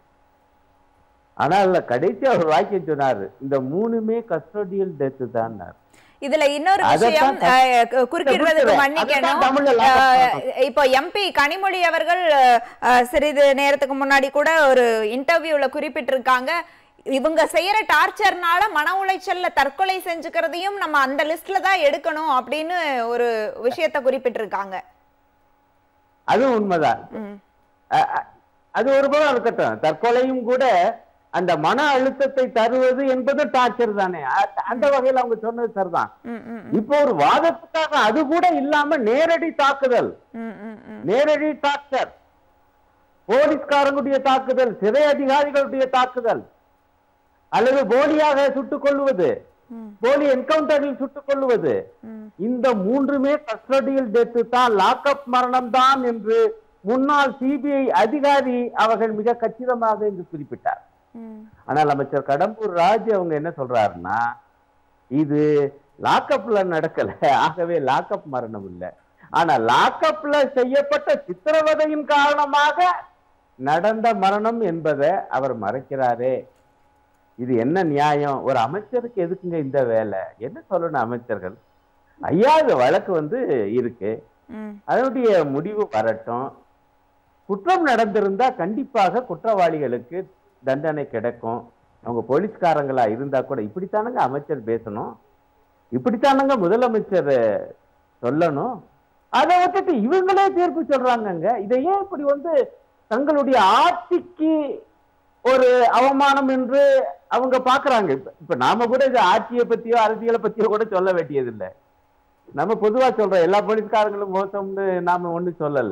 ஆனால் கடைசி அவர் வாக்கியம் சொன்னாரு இந்த மூணுமே கஸ்டோடியல் டெத்து தான் இதுல இன்னொரு அதைத்தான் விஷயம் த- அஹ், கு- குறுக்கிடுறதுக்கு அதைத்தான் மன்னிக்கணும் தமிழ்ல லாபம் அஹ், இப்போ எம்பி கனிமொழி அவர்கள் அஹ், சிறிது நேரத்துக்கு முன்னாடி கூட ஒரு இன்டர்வியூல குறிப்பிட்டிருக்காங்க இவங்க செய்யற டார்ச்சர்னால மன உளைச்சல்ல தற்கொலை செஞ்சுக்கிறதையும் நம்ம அந்த லிஸ்ட்ல தான் எடுக்கணும் அப்படின்னு ஒரு விஷயத்தை குறிப்பிட்டிருக்காங்க அதுவும் உண்மைதான் ம் அ- அ- அது ஒரு புறம் இருக்கட்டும் தற்கொலையும் கூட அந்த மன அழுத்தத்தை தருவது என்பது டார்ச்சர் தானே அ- அந்த வகையில் அவங்க சொன்னது சரிதான் ம் ம் இப்போ ஒரு வாதத்துக்காக அது கூட இல்லாம நேரடி தாக்குதல் ம் ம் ம் நேரடி டார்ச்சர் போலீஸ்காரங்களுடைய தாக்குதல் சிறை அதிகாரிகளுடைய தாக்குதல் அல்லது போலியாக சுட்டுக் கொள்வது ம். போலி என்கவுண்டரில் சுட்டுக் கொள்வது ம் இந்த மூன்றுமே கஸ்டடியல் டெத்து தான் லாக்அப் மரணம் தான் என்று முன்னாள் சிபிஐ அதிகாரி அவர்கள் மிக கச்சிதமாக இங்கு குறிப்பிட்டார் ம் ஆனால் அமைச்சர் கடம்பூர் ராஜ் அவங்க என்ன சொல்றாருன்னா இது லாக்அப்ல நடக்கல ஆகவே லாக்அப் மரணம் இல்லை ஆனா லாக்அப்ல செய்யப்பட்ட சித்திரவதையின் காரணமாக நடந்த மரணம் என்பதை அவர் மறைக்கிறாரே இது என்ன நியாயம் ஒரு அமைச்சருக்கு எதுக்குங்க இந்த வேலை என்ன சொல்லணும் அமைச்சர்கள் ஐயா இந்த வழக்கு வந்து இருக்கு ம் அதனுடைய முடிவு வரட்டும் குற்றம் நடந்திருந்தா கண்டிப்பாக குற்றவாளிகளுக்கு தண்டனை கிடைக்கும் அவங்க போலீஸ்காரங்களா இருந்தா கூட இப்படித்தானங்க அமைச்சர் பேசணும் இப்படித்தானங்க முதலமைச்சர் சொல்லணும் அதை விட்டுட்டு இவங்களே தீர்ப்பு சொல்றாங்கங்க இதை ஏன் இப்படி வந்து தங்களுடைய ஆட்சிக்கு ஒரு அவமானம் என்று அவங்க பாக்குறாங்க இப்ப இப்ப நாம கூட இது ஆட்சியை பத்தியோ அரசியலை பத்தியோ கூட சொல்ல வேண்டியதில்லை நம்ம பொதுவா சொல்றோம் எல்லா போலீஸ்காரங்களும் மோசம்னு நாம ஒண்ணும் சொல்லல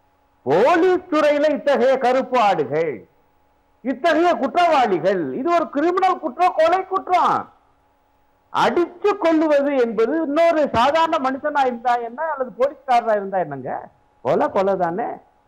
போலீஸ் துறையில இத்தகைய கருப்பு ஆடுகள் இத்தகைய குற்றவாளிகள் இது ஒரு கிரிமினல் குற்றம் கொலை குற்றம் அடிச்சு கொள்ளுவது என்பது இன்னொரு சாதாரண மனுஷனா இருந்தா என்ன அல்லது போலீஸ்காரனா இருந்தா என்னங்க கொலை கொலை தானே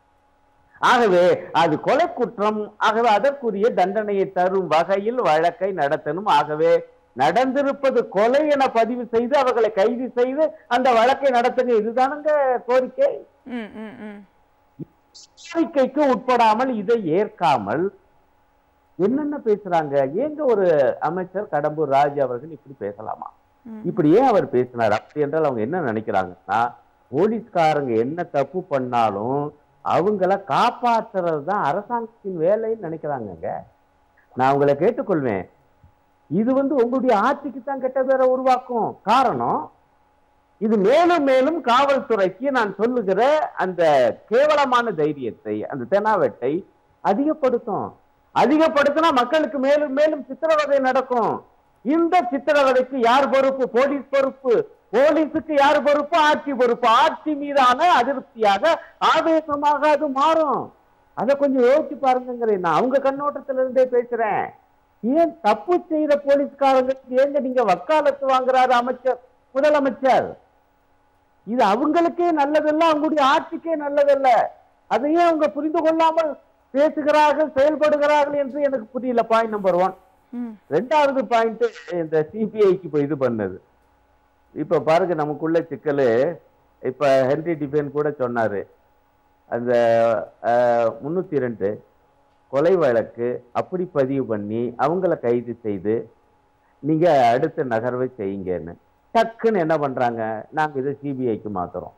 ஆகவே அது கொலை குற்றம் ஆகவே அதற்குரிய தண்டனையை தரும் வகையில் வழக்கை நடத்தணும் ஆகவே நடந்திருப்பது கொலை என பதிவு செய்து அவர்களை கைது செய்து அந்த வழக்கை நடத்துங்க இதுதானுங்க கோரிக்கை ம் ம் ம் கோரிக்கைக்கு உட்படாமல் இதை ஏற்காமல் என்னென்ன பேசுறாங்க ஏங்க ஒரு அமைச்சர் கடம்பூர் ராஜ் அவர்கள் இப்படி பேசலாமா ம். இப்படி ஏன் அவர் பேசினார் அப்படி என்றால் அவங்க என்ன நினைக்கிறாங்கன்னா போலீஸ்காரங்க என்ன தப்பு பண்ணாலும் அவங்கள காப்பாத்துறது தான் அரசாங்கத்தின் வேலைன்னு நினைக்கிறாங்கங்க நான் உங்களை கேட்டுக்கொள்வேன் இது வந்து உங்களுடைய ஆட்சிக்கு தான் கெட்ட பேரை உருவாக்கும் காரணம் இது மேலும் மேலும் காவல்துறைக்கு நான் சொல்லுகிற அந்த கேவலமான தைரியத்தை அந்த தெனாவெட்டை அதிகப்படுத்தும் அதிகப்படுத்தினா மக்களுக்கு மேலும் மேலும் சித்திரவதை நடக்கும் இந்த சித்திரவதைக்கு யார் பொறுப்பு போலீஸ் பொறுப்பு போலீஸுக்கு யார் பொறுப்பு ஆட்சி பொறுப்பு ஆட்சி மீதான அதிருப்தியாக ஆவேசமாக அது மாறும் அதை கொஞ்சம் யோசிச்சு பாருங்கிறேன் நான் அவங்க கண்ணோட்டத்துல இருந்தே பேசுறேன் ஏன் தப்பு செய்யற போலீஸ்காரங்களுக்கு ஏங்க நீங்க வக்காலத்து வாங்குறாரு அமைச்சர் முதலமைச்சர் இது அவங்களுக்கே நல்லதல்ல அவங்களுடைய ஆட்சிக்கே நல்லதல்ல அதையே அவங்க புரிந்து கொள்ளாமல் பேசுகிறார்கள் செயல்படுகிறார்கள் என்று எனக்கு புரியல பாயிண்ட் நம்பர் ஒன் ம் ரெண்டாவது பாயிண்ட் இந்த சிபிஐக்கு இப்போ இது பண்ணது இப்ப பாருங்க நமக்குள்ள சிக்கலு இப்ப ஹென்ரி டிஃபென் கூட சொன்னாரு அந்த முன்னூத்தி ரெண்டு கொலை வழக்கு அப்படி பதிவு பண்ணி அவங்கள கைது செய்து நீங்க அடுத்த நகர்வை செய்யுங்கன்னு டக்குன்னு என்ன பண்றாங்க நாங்க இதை சிபிஐக்கு மாத்துறோம்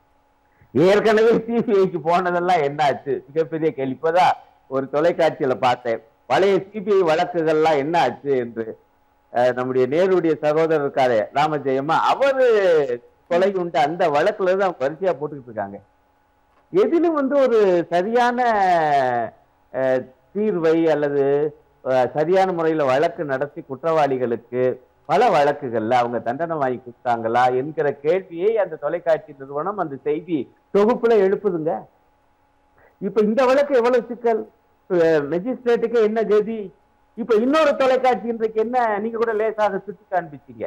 ஏற்கனவே சிபிஐக்கு போனதெல்லாம் என்னாச்சு மிகப்பெரிய கேள்வி இப்பதான் ஒரு தொலைக்காட்சியில பார்த்தேன் பழைய சிபிஐ வழக்குகள்லாம் என்ன ஆச்சு என்று அஹ், நம்முடைய நேருடைய சகோதரர் இருக்காரு ராமஜெயமா அவரு கொலை உண்டு அந்த வழக்குல தான் அவங்க வரிசையா போட்டுக்கிட்டு இருக்காங்க எதிலும் வந்து ஒரு சரியான அஹ், தீர்வை அல்லது அஹ், சரியான முறையில வழக்கு நடத்தி குற்றவாளிகளுக்கு பல வழக்குகள்ல அவங்க தண்டனை வாங்கி கொடுத்தாங்களா என்கிற கேள்வியை அந்த தொலைக்காட்சி நிறுவனம் அந்த செய்தி தொகுப்புல எழுப்புதுங்க இப்ப இந்த வழக்கு எவ்வளவு சிக்கல் மெஜிஸ்ட்ரேட்டுக்கு என்ன கதி இப்ப இன்னொரு தொலைக்காட்சி இன்றைக்கு என்ன நீங்க கூட லேசாக சுட்டி காண்பிச்சீங்க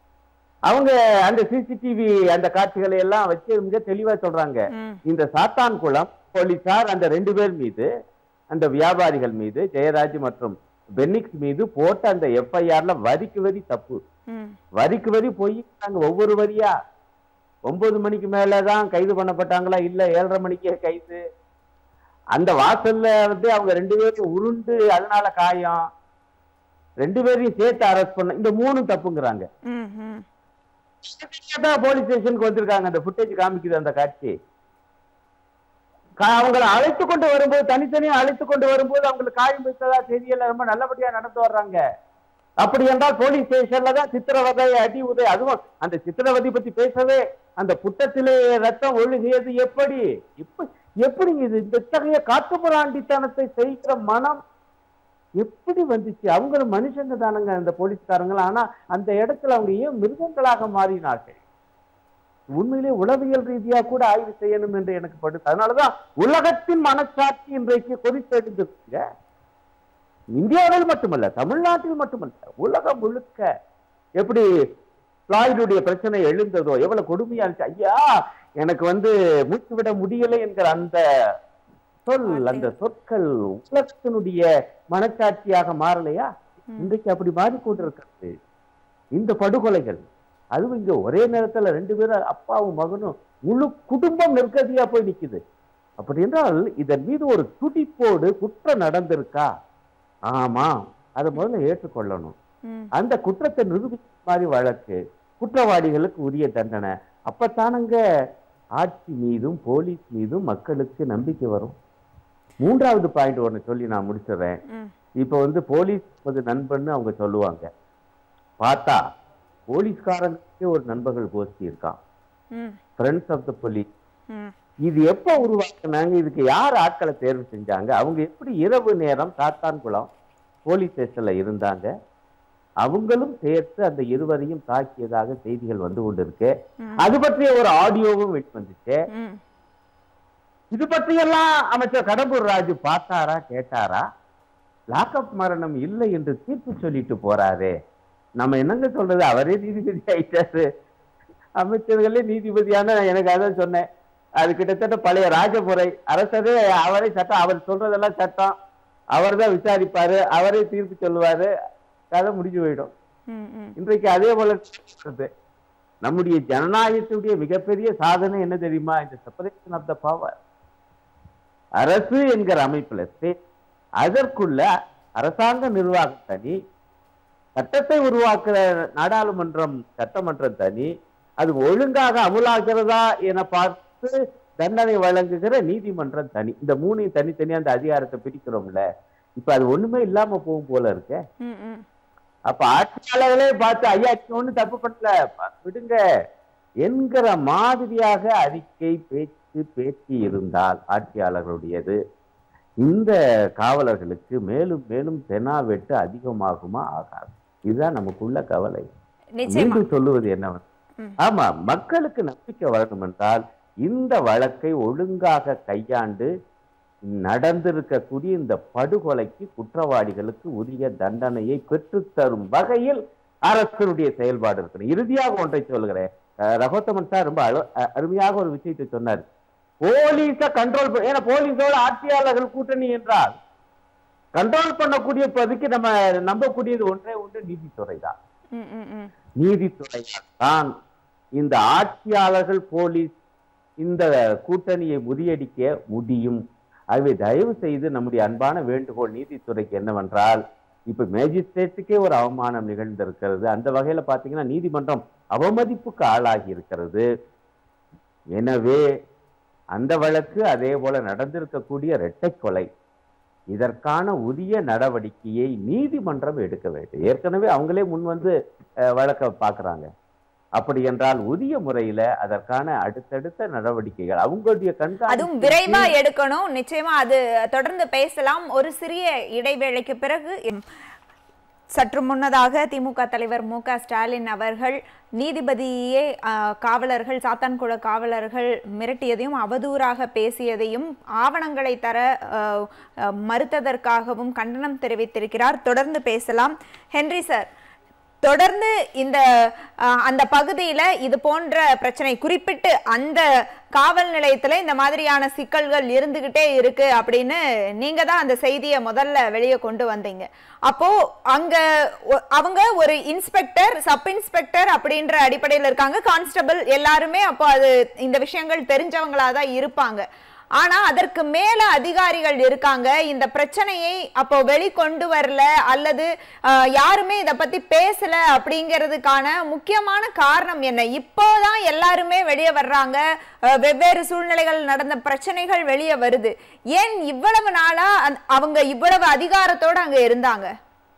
அவங்க அந்த சிசிடிவி அந்த காட்சிகளை எல்லாம் வச்சு மிக தெளிவா சொல்றாங்க ம் இந்த சாத்தான்குளம் போலீசார் அந்த ரெண்டு பேர் மீது அந்த வியாபாரிகள் மீது ஜெயராஜ் மற்றும் பென்னிக்ஸ் மீது போட்ட அந்த எஃப்ஐஆர்ல வரிக்கு வரி தப்பு ம் வரிக்கு வரி போய் நாங்க ஒவ்வொரு வரியா ஒன்பது மணிக்கு மேலதான் கைது பண்ணப்பட்டாங்களா இல்ல ஏழரை மணிக்கே கைது அந்த வாசல்ல வந்து அவங்க ரெண்டு பேரும் உருண்டு அதனால காயம் ரெண்டு பேரையும் சேர்த்து அரெஸ்ட் பண்ண இந்த மூணும் தப்புங்கிறாங்க ம் ம் போலீஸ் ஸ்டேஷனுக்கு வந்திருக்காங்க அந்த ஃபுட்டேஜ் காமிக்குது அந்த காட்சி கா- அவங்களை அழைத்து கொண்டு வரும்போது தனித்தனியா அழைத்து கொண்டு வரும்போது அவங்களுக்கு காயம் வைத்ததா தெரியல ரொம்ப நல்லபடியா நடந்து வர்றாங்க அப்படி என்றால் போலீஸ் ஸ்டேஷன்ல தான் சித்திரவதை அடி உதை அதுவும் அந்த சித்திரவதை பத்தி பேசவே அந்த புட்டத்திலே ரத்தம் ஒழுகியது எப்படி இப்ப எப்படி இது இந்த இத்தகைய காட்டுப்புறாண்டித்தனத்தை செய்கிற மனம் எப்படி வந்துச்சு அவங்களும் மனுஷங்க தானங்க அந்த போலீஸ்காரங்க ஆனா அந்த இடத்துல அவங்க ஏன் மிருகங்களாக மாறினார்கள் உண்மையிலே உளவியல் ரீதியா கூட ஆய்வு செய்யணும் என்று எனக்கு படுது அதனாலதான் உலகத்தின் மனச்சாட்சி இன்றைக்கு கொதித்தெடுந்துருக்குங்க இந்தியாவில் மட்டுமல்ல தமிழ்நாட்டில் மட்டுமல்ல உலகம் முழுக்க எப்படி பிளாய்டுடைய பிரச்சனை எழுந்ததோ எவ்வளவு கொடுமையா இருந்துச்சு ஐயா எனக்கு வந்து மூச்சு விட முடியலை என்கிற அந்த சொல் அந்த சொற்கள் உலகத்தினுடைய மனச்சாட்சியாக மாறலையா இன்றைக்கு அப்படி மாறிக்கொண்டிருக்கிறது இந்த படுகொலைகள் அதுவும் இங்க ஒரே நேரத்துல ரெண்டு பேரும் அப்பாவும் மகனும் முழு குடும்பம் நெருக்கடியா போய் நிக்குது அப்படி என்றால் இதன் மீது ஒரு துடிப்போடு குற்றம் நடந்திருக்கா ஆமா அதை முதல்ல ஏற்றுக்கொள்ளணும் ம் அந்த குற்றத்தை நிரூபிக்கிற மாதிரி வழக்கு குற்றவாளிகளுக்கு உரிய தண்டனை அப்பத்தானுங்க ஆட்சி மீதும் போலீஸ் மீதும் மக்களுக்கு நம்பிக்கை வரும் மூன்றாவது பாயிண்ட் ஒன்று சொல்லி நான் முடிச்சிடுறேன் ம் இப்போ வந்து போலீஸ் ஒரு நண்பன்னு அவங்க சொல்லுவாங்க பார்த்தா போலீஸ்காரங்களுக்கே ஒரு நண்பர்கள் கோஷ்டி இருக்கான் ம் ஃப்ரெண்ட்ஸ் ஆஃப் த போலீஸ் ம் இது எப்போ உருவாக்குனாங்க இதுக்கு யார் ஆட்களை தேர்வு செஞ்சாங்க அவங்க எப்படி இரவு நேரம் சாத்தான்குளம் போலீஸ் ஸ்டேஷன்ல இருந்தாங்க அவங்களும் சேர்த்து அந்த இருவரையும் தாக்கியதாக செய்திகள் வந்து கொண்டிருக்கு அது பற்றிய ஒரு ஆடியோவும் வெட் வந்துச்சு ம் இது பற்றியெல்லாம் அமைச்சர் கடம்பூர் ராஜு பார்த்தாரா கேட்டாரா லாக்அப் மரணம் இல்லை என்று தீர்ப்பு சொல்லிட்டு போறாரே நம்ம என்னங்க சொல்றது அவரே நீதிபதி ஆயிட்டாரு அமைச்சர்களே நீதிபதியான எனக்கு அதான் சொன்னேன் அது கிட்டத்தட்ட பழைய ராஜபுரை அரசரே அவரே சட்டம் அவர் சொல்றதெல்லாம் சட்டம் அவர் தான் விசாரிப்பாரு அவரே தீர்ப்பு சொல்லுவாரு கதை முடிஞ்சு போயிடும் ம் ம் இன்றைக்கு அதே போல நடக்குது. நம்முடைய ஜனநாயகத்துடைய மிகப்பெரிய சாதனை என்ன தெரியுமா இந்த செப்பரேஷன் ஆஃப் த பவர் அரசு என்கிற அமைப்புல state, அதற்குள்ள அரசாங்க நிர்வாகம் தனி சட்டத்தை உருவாக்குற நாடாளுமன்றம் சட்டமன்றம் தனி அது ஒழுங்காக அமுலாகிறதா என பார்த்து தண்டனை வழங்குகிற நீதிமன்றம் தனி இந்த மூணையும் தனித்தனியா அந்த அதிகாரத்தை பிரிக்கிறோம்ல இப்ப அது ஒண்ணுமே இல்லாம போகும் போல இருக்கே ம் ம் அப்ப ஆட்சியாளர்களே பார்த்து ஐயா ஒண்ணு தப்பு பண்ணல ப- விடுங்க என்கிற மாதிரியாக அறிக்கை பேச்சு பேச்சு இருந்தால் ஆட்சியாளர்களுடையது இந்த காவலர்களுக்கு மேலும் மேலும் தெனாவெட்டு அதிகமாகுமா ஆகாது இதுதான் நமக்குள்ள கவலை நிச்சயமா மீண்டும் சொல்லுவது என்னவென்றால் ம். ஆமா மக்களுக்கு நம்பிக்கை வரணும் என்றால் இந்த வழக்கை ஒழுங்காக கையாண்டு நடந்திருக்கக்கூடிய இந்த படுகொலைக்கு குற்றவாளிகளுக்கு உரிய தண்டனையை பெற்றுத்தரும் வகையில் அரசனுடைய செயல்பாடு இருக்கணும் இறுதியாக ஒன்றை சொல்கிறேன் அஹ் ரகோத்தமன் சார் ரொம்ப அழு- அ- அருமையாக ஒரு விஷயத்தை சொன்னார் போலீஸ கண்ட்ரோல் ஏன்னா போலீஸோட ஆட்சியாளர்கள் கூட்டணி என்றால் கண்ட்ரோல் பண்ணக்கூடிய பகுதிக்கு நம்ம நம்பக்கூடியது ஒன்றே ஒன்று நீதித்துறை தான் ம் ம் ம் நீதித்துறை தான் இந்த ஆட்சியாளர்கள் போலீஸ் இந்த கூட்டணியை முறியடிக்க முடியும் ஆகவே தயவு செய்து நம்முடைய அன்பான வேண்டுகோள் நீதித்துறைக்கு என்னவென்றால் இப்ப மேஜிஸ்ட்ரேட்டுக்கே ஒரு அவமானம் நிகழ்ந்திருக்கிறது அந்த வகையில பாத்தீங்கன்னா நீதிமன்றம் அவமதிப்புக்கு ஆளாகி இருக்கிறது எனவே அந்த வழக்கு அதே போல நடந்திருக்கக்கூடிய இரட்டை கொலை இதற்கான உரிய நடவடிக்கையை நீதிமன்றம் எடுக்க வேண்டும் ஏற்கனவே அவங்களே முன் வந்து அஹ், வழக்க பார்க்கறாங்க அப்படி என்றால் உரிய முறையில அதற்கான அடுத்தடுத்த நடவடிக்கைகள் அவங்களுடைய அதுவும் விரைவா கண்காணிப்பு எடுக்கணும் நிச்சயமா அது தொடர்ந்து பேசலாம் ஒரு சிறிய இடைவேளைக்கு பிறகு எம், சற்று முன்னதாக திமுக தலைவர் மு க ஸ்டாலின் அவர்கள் நீதிபதியே ஆ, காவலர்கள் சாத்தான்குள காவலர்கள் மிரட்டியதையும் அவதூறாக பேசியதையும் ஆவணங்களை தர ஆ, ஆ, மறுத்ததற்காகவும் கண்டனம் தெரிவித்திருக்கிறார் தொடர்ந்து பேசலாம் ஹென்றி சார் தொடர்ந்து இந்த அஹ், அந்த பகுதியில இது போன்ற பிரச்சனை குறிப்பிட்டு அந்த காவல் நிலையத்துல இந்த மாதிரியான சிக்கல்கள் இருந்துகிட்டே இருக்கு அப்படின்னு நீங்க தான் அந்த செய்தியை முதல்ல வெளியே கொண்டு வந்தீங்க அப்போ அங்க ஒ- அவங்க ஒரு இன்ஸ்பெக்டர் சப் இன்ஸ்பெக்டர் அப்படின்ற அடிப்படையில் இருக்காங்க கான்ஸ்டபிள் எல்லாருமே அப்போ அது இந்த விஷயங்கள் தெரிஞ்சவங்களா தான் இருப்பாங்க ஆனா அதற்கு மேல அதிகாரிகள் இருக்காங்க இந்த பிரச்சனையை அப்போ வெளிக்கொண்டு வரல அல்லது அஹ், யாருமே இத பத்தி பேசல அப்படிங்கிறதுக்கான முக்கியமான காரணம் என்ன இப்போதான் எல்லாருமே வெளியே வர்றாங்க அஹ், வெவ்வேறு சூழ்நிலைகள் நடந்த பிரச்சனைகள் வெளியே வருது ஏன் இவ்வளவு நாளா அந்த- அவங்க இவ்வளவு அதிகாரத்தோட அங்க இருந்தாங்க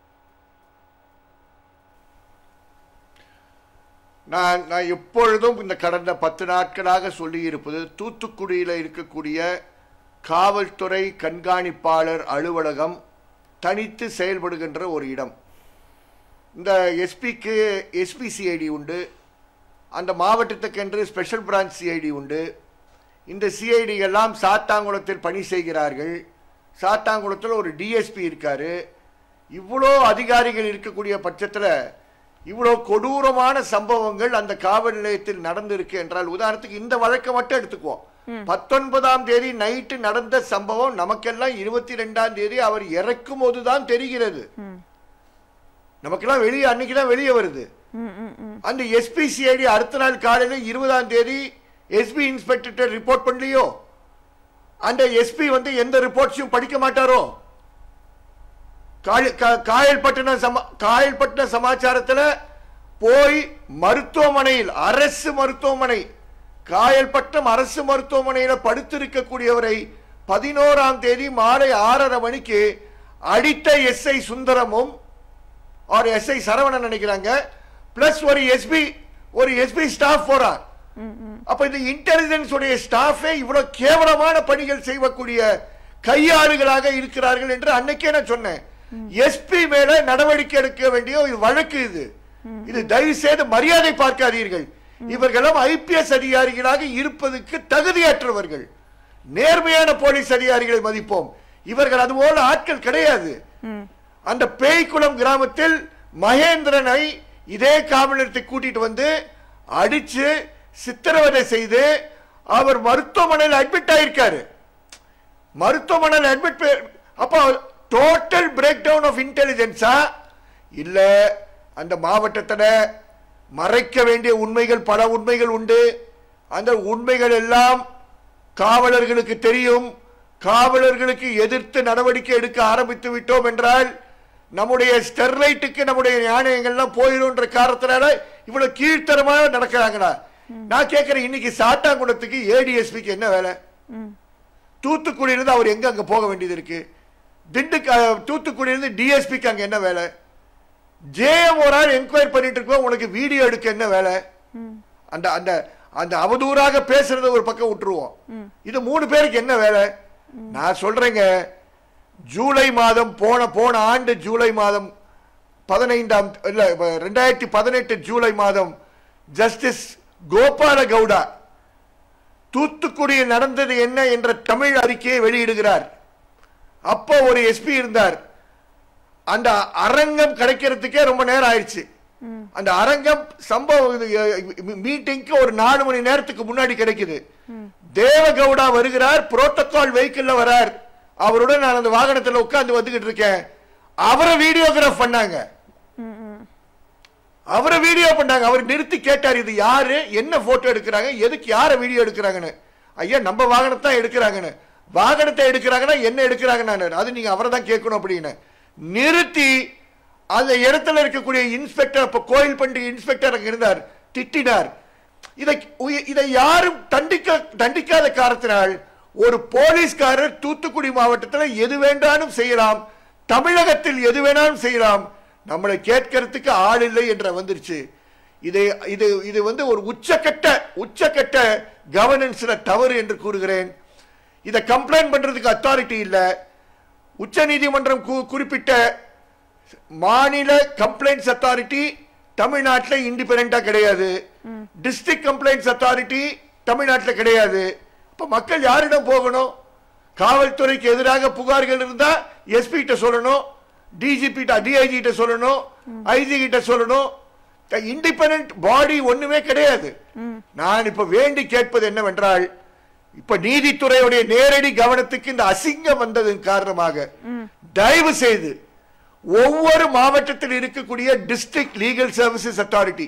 நான் நான் எப்பொழுதும் இந்த கடந்த பத்து நாட்களாக சொல்லியிருப்பது தூத்துக்குடியில் இருக்கக்கூடிய காவல்துறை கண்காணிப்பாளர் அலுவலகம் தனித்து செயல்படுகின்ற ஒரு இடம் இந்த எஸ்பிக்கு எஸ்பி சிஐடி உண்டு அந்த மாவட்டத்துக்கென்று ஸ்பெஷல் பிரான்ச் சிஐடி உண்டு இந்த சிஐடி எல்லாம் சாத்தாங்குளத்தில் பணி செய்கிறார்கள் சாத்தாங்குளத்தில் ஒரு டிஎஸ்பி இருக்காரு இவ்வளோ அதிகாரிகள் இருக்கக்கூடிய பட்சத்தில் இவ்வளோ கொடூரமான சம்பவங்கள் அந்த காவல் நிலையத்தில் நடந்திருக்கு என்றால் உதாரணத்துக்கு இந்த வழக்கை மட்டும் எடுத்துக்குவோம் பத்தொன்பதாம் தேதி நைட்டு நடந்த சம்பவம் நமக்கெல்லாம் இருபத்தி ரெண்டாம் தேதி அவர் இறக்கும் போதுதான் தெரிகிறது நமக்கெல்லாம் வெளியே அன்னைக்கு தான் வெளியே வருது ம், ம், ம். அந்த எஸ்பி சிஐடி அடுத்த நாள் காலையில இருபதாம் தேதி எஸ்பி இன்ஸ்பெக்டர் ரிப்போர்ட் பண்ணலையோ அந்த எஸ்பி வந்து எந்த ரிப்போர்ட்ஸையும் படிக்க மாட்டாரோ காய- கா- காயல்பட்டினம் சமா காயல்பட்டினம் சமாச்சாரத்துல போய் மருத்துவமனையில் அரசு மருத்துவமனை காயல்பட்டினம் அரசு மருத்துவமனையில படுத்திருக்கக்கூடியவரை பதினோராம் தேதி மாலை ஆறரை மணிக்கு அடித்த எஸ்ஐ சுந்தரமும் ஆர் எஸ்ஐ சரவணன் நினைக்கிறாங்க பிளஸ் ஒரு எஸ்பி ஒரு எஸ்பி ஸ்டாஃப் போறார் அப்ப இந்த இன்டெலிஜென்ஸ் உடைய ஸ்டாஃபே இவ்வளவு கேவலமான பணிகள் செய்யக்கூடிய கையாளுகளாக இருக்கிறார்கள் என்று அன்னைக்கே நான் சொன்னேன் எஸ்பி மேல நடவடிக்கை எடுக்க வேண்டிய ஒரு வழக்கு இது இது தயவு செய்து மரியாதை பார்க்காதீர்கள் இவர்களும் ஐபிஎஸ் அதிகாரிகளாக இருப்பதற்கு தகுதியற்றவர்கள் நேர்மையான போலீஸ் அதிகாரிகளை மதிப்போம் இவர்கள் அதுபோல ஆட்கள் கிடையாது அந்த பேய்க்குளம் கிராமத்தில் மகேந்திரனை இதே காவலத்தை கூட்டிட்டு வந்து அடிச்சு சித்திரவதை செய்து அவர் மருத்துவமனையில் அட்மிட் ஆயிருக்காரு மருத்துவமனையில் அட்மிட் அப்போ டோட்டல் பிரேக் டவுன் ஆஃப் இன்டெலிஜென்ஸா இல்ல அந்த மாவட்டத்துல மறைக்க வேண்டிய உண்மைகள் பல உண்மைகள் உண்டு அந்த உண்மைகள் எல்லாம் காவலர்களுக்கு தெரியும் காவலர்களுக்கு எதிர்த்து நடவடிக்கை எடுக்க ஆரம்பித்து விட்டோம் என்றால் நம்முடைய ஸ்டெர்லைட்டுக்கு நம்முடைய நாணயங்கள்லாம் போயிடும்ன்ற காரணத்தினால இவ்வளவு கீழ்த்தரமாக நடக்கிறாங்களா நான் கேட்கிறேன் இன்னைக்கு சாத்தாங்குளத்துக்கு ஏடிஎஸ்பிக்கு என்ன வேலை தூத்துக்குடியிலிருந்து அவர் எங்க அங்க போக வேண்டியது இருக்கு திண்டுக்க தூத்துக்குடியிலிருந்து டிஎஸ்பிக்கு அங்க என்ன வேலை ஜேஎம் ஒரு ஆள் என்கொயரி பண்ணிட்டு இருக்கோம் உனக்கு வீடியோ எடுக்க என்ன வேலை அந்த அந்த அந்த அவதூறாக பேசுறத ஒரு பக்கம் விட்டுருவோம் இது மூணு பேருக்கு என்ன வேலை நான் சொல்றேங்க ஜூலை மாதம் போன போன ஆண்டு ஜூலை மாதம் பதினைந்தாம் இல்ல ரெண்டாயிரத்தி பதினெட்டு ஜூலை மாதம் ஜஸ்டிஸ் கோபால கவுடா தூத்துக்குடியில் நடந்தது என்ன என்ற தமிழ் அறிக்கையை வெளியிடுகிறார் அப்போ ஒரு எஸ்பி இருந்தார் அந்த அரங்கம் கிடைக்கிறதுக்கே ரொம்ப நேரம் ஆயிடுச்சு அந்த அரங்கம் சம்பவம் மீட்டிங்க்கு ஒரு நாலு மணி நேரத்துக்கு முன்னாடி கிடைக்குது தேவகவுடா வருகிறார் புரோட்டோகால் வெஹிக்கிள்ல வரார் அவருடன் நான் அந்த வாகனத்துல உட்கார்ந்து வந்துகிட்டு இருக்கேன் அவரை வீடியோகிராஃப் பண்ணாங்க அவரை வீடியோ பண்ணாங்க அவர் நிறுத்தி கேட்டார் இது யாரு என்ன போட்டோ எடுக்கிறாங்க எதுக்கு யார வீடியோ எடுக்கிறாங்கன்னு ஐயா நம்ம வாகனத்தை தான் எடுக்கிறாங்கன்னு வாகனத்தை எடுக்கிறாங்கன்னா என்ன எடுக்கிறாங்கன்னு அது நீங்க அவரை தான் கேட்கணும் அப்படின்னு நிறுத்தி அந்த இடத்துல இருக்கக்கூடிய இன்ஸ்பெக்டர் அப்ப கோயில் பண்டி இன்ஸ்பெக்டர் அங்க இருந்தார் திட்டினார் இதை உய- இதை யாரும் தண்டிக்க தண்டிக்காத காரணத்தினால் ஒரு போலீஸ்காரர் தூத்துக்குடி மாவட்டத்தில் எது வேண்டாலும் செய்யலாம் தமிழகத்தில் எது வேணாலும் செய்யலாம் நம்மளை கேட்கறதுக்கு ஆள் இல்லை என்ற வந்துருச்சு இது இது இது வந்து ஒரு உச்சக்கட்ட உச்சக்கட்ட கவர்னன்ஸ்ல தவறு என்று கூறுகிறேன் இதை கம்ப்ளைண்ட் பண்றதுக்கு அத்தாரிட்டி இல்ல உச்ச நீதிமன்றம் குறிப்பிட்ட மாநில கம்ப்ளைண்ட்ஸ் அத்தாரிட்டி தமிழ்நாட்டில் இண்டிபெண்டா கிடையாது டிஸ்ட்ரிக்ட் கம்ப்ளைண்ட்ஸ் அத்தாரிட்டி தமிழ்நாட்டில் கிடையாது இப்ப மக்கள் யாரிடம் போகணும் காவல்துறைக்கு எதிராக புகார்கள் இருந்தா எஸ்பி கிட்ட சொல்லணும் டிஜிபி டிஐஜி கிட்ட சொல்லணும் ஐஜி கிட்ட சொல்லணும் இண்டிபெண்ட் பாடி ஒண்ணுமே கிடையாது நான் இப்ப வேண்டி கேட்பது என்னவென்றால் இப்ப நீதித்துறையுடைய நேரடி கவனத்துக்கு இந்த அசிங்கம் வந்ததன் காரணமாக தயவு செய்து ஒவ்வொரு மாவட்டத்தில் இருக்கக்கூடிய டிஸ்ட்ரிக்ட் லீகல் சர்வீசஸ் அத்தாரிட்டி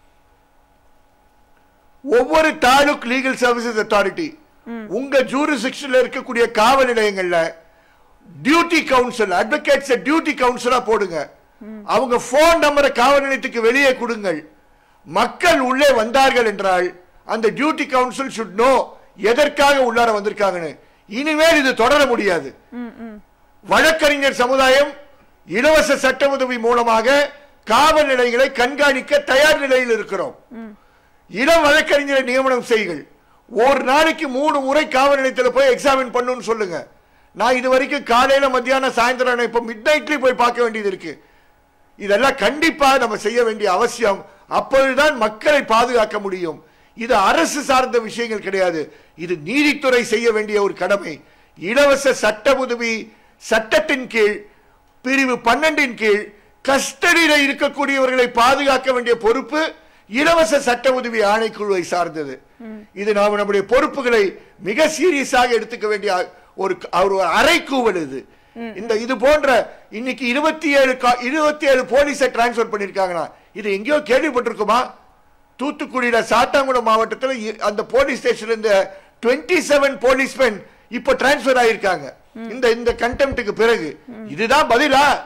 ஒவ்வொரு தாலுக் லீகல் சர்வீசஸ் அத்தாரிட்டி உங்க ஜூரிசிக்ஷன்ல இருக்கக்கூடிய காவல் நிலையங்கள்ல டியூட்டி கவுன்சில் அட்வொகேட்ஸ் டியூட்டி கவுன்சிலா போடுங்க அவங்க போன் நம்பரை காவல் நிலையத்துக்கு வெளியே கொடுங்கள் மக்கள் உள்ளே வந்தார்கள் என்றால் அந்த டியூட்டி கவுன்சில் ஷுட் நோ எதற்காக உள்ளார வந்திருக்காங்கன்னு இனிமேல் இது தொடர முடியாது வழக்கறிஞர் சமுதாயம் இலவச சட்ட உதவி மூலமாக காவல் நிலையங்களை கண்காணிக்க தயார் நிலையில் இருக்கிறோம் இளம் வழக்கறிஞரை நியமனம் செய்யுங்கள் ஒரு நாளைக்கு மூணு முறை காவல் நிலையத்தில் போய் எக்ஸாமின் பண்ணுன்னு சொல்லுங்க நான் இது வரைக்கும் காலையில மத்தியானம் சாயந்தரம் இப்ப மிட் நைட்லயும் போய் பார்க்க வேண்டியது இருக்கு இதெல்லாம் கண்டிப்பா நம்ம செய்ய வேண்டிய அவசியம் அப்பொழுதுதான் மக்களை பாதுகாக்க முடியும் இது அரசு சார்ந்த விஷயங்கள் கிடையாது இது நீதித்துறை செய்ய வேண்டிய ஒரு கடமை இலவச சட்ட உதவி சட்டத்தின் கீழ் பிரிவு பன்னெண்டின் கீழ் கஸ்டடியில் இருக்கக்கூடியவர்களை பாதுகாக்க வேண்டிய பொறுப்பு இலவச சட்ட உதவி ஆணைக்குழுவை சார்ந்தது இது நாம் நம்முடைய பொறுப்புகளை மிக சீரியஸாக எடுத்துக்க வேண்டிய ஒரு ஒரு அரைக்கூவல் இது இந்த இது போன்ற இன்னைக்கு இருபத்தி ஏழு இருபத்தி ஏழு போலீஸை டிரான்ஸ்பர் பண்ணிருக்காங்கன்னா இது எங்கேயோ கேள்விப்பட்டிருக்குமா தூத்துக்குடியில சாத்தாங்குளம் மாவட்டத்தில் இ- அந்த போலீஸ் ஸ்டேஷன்ல இந்த டுவெண்ட்டி செவன் போலீஸ்மென் இப்ப டிரான்ஸ்பர் ஆயிருக்காங்க இந்த இந்த கண்டெம்ட்டுக்கு பிறகு இதுதான் பதிலா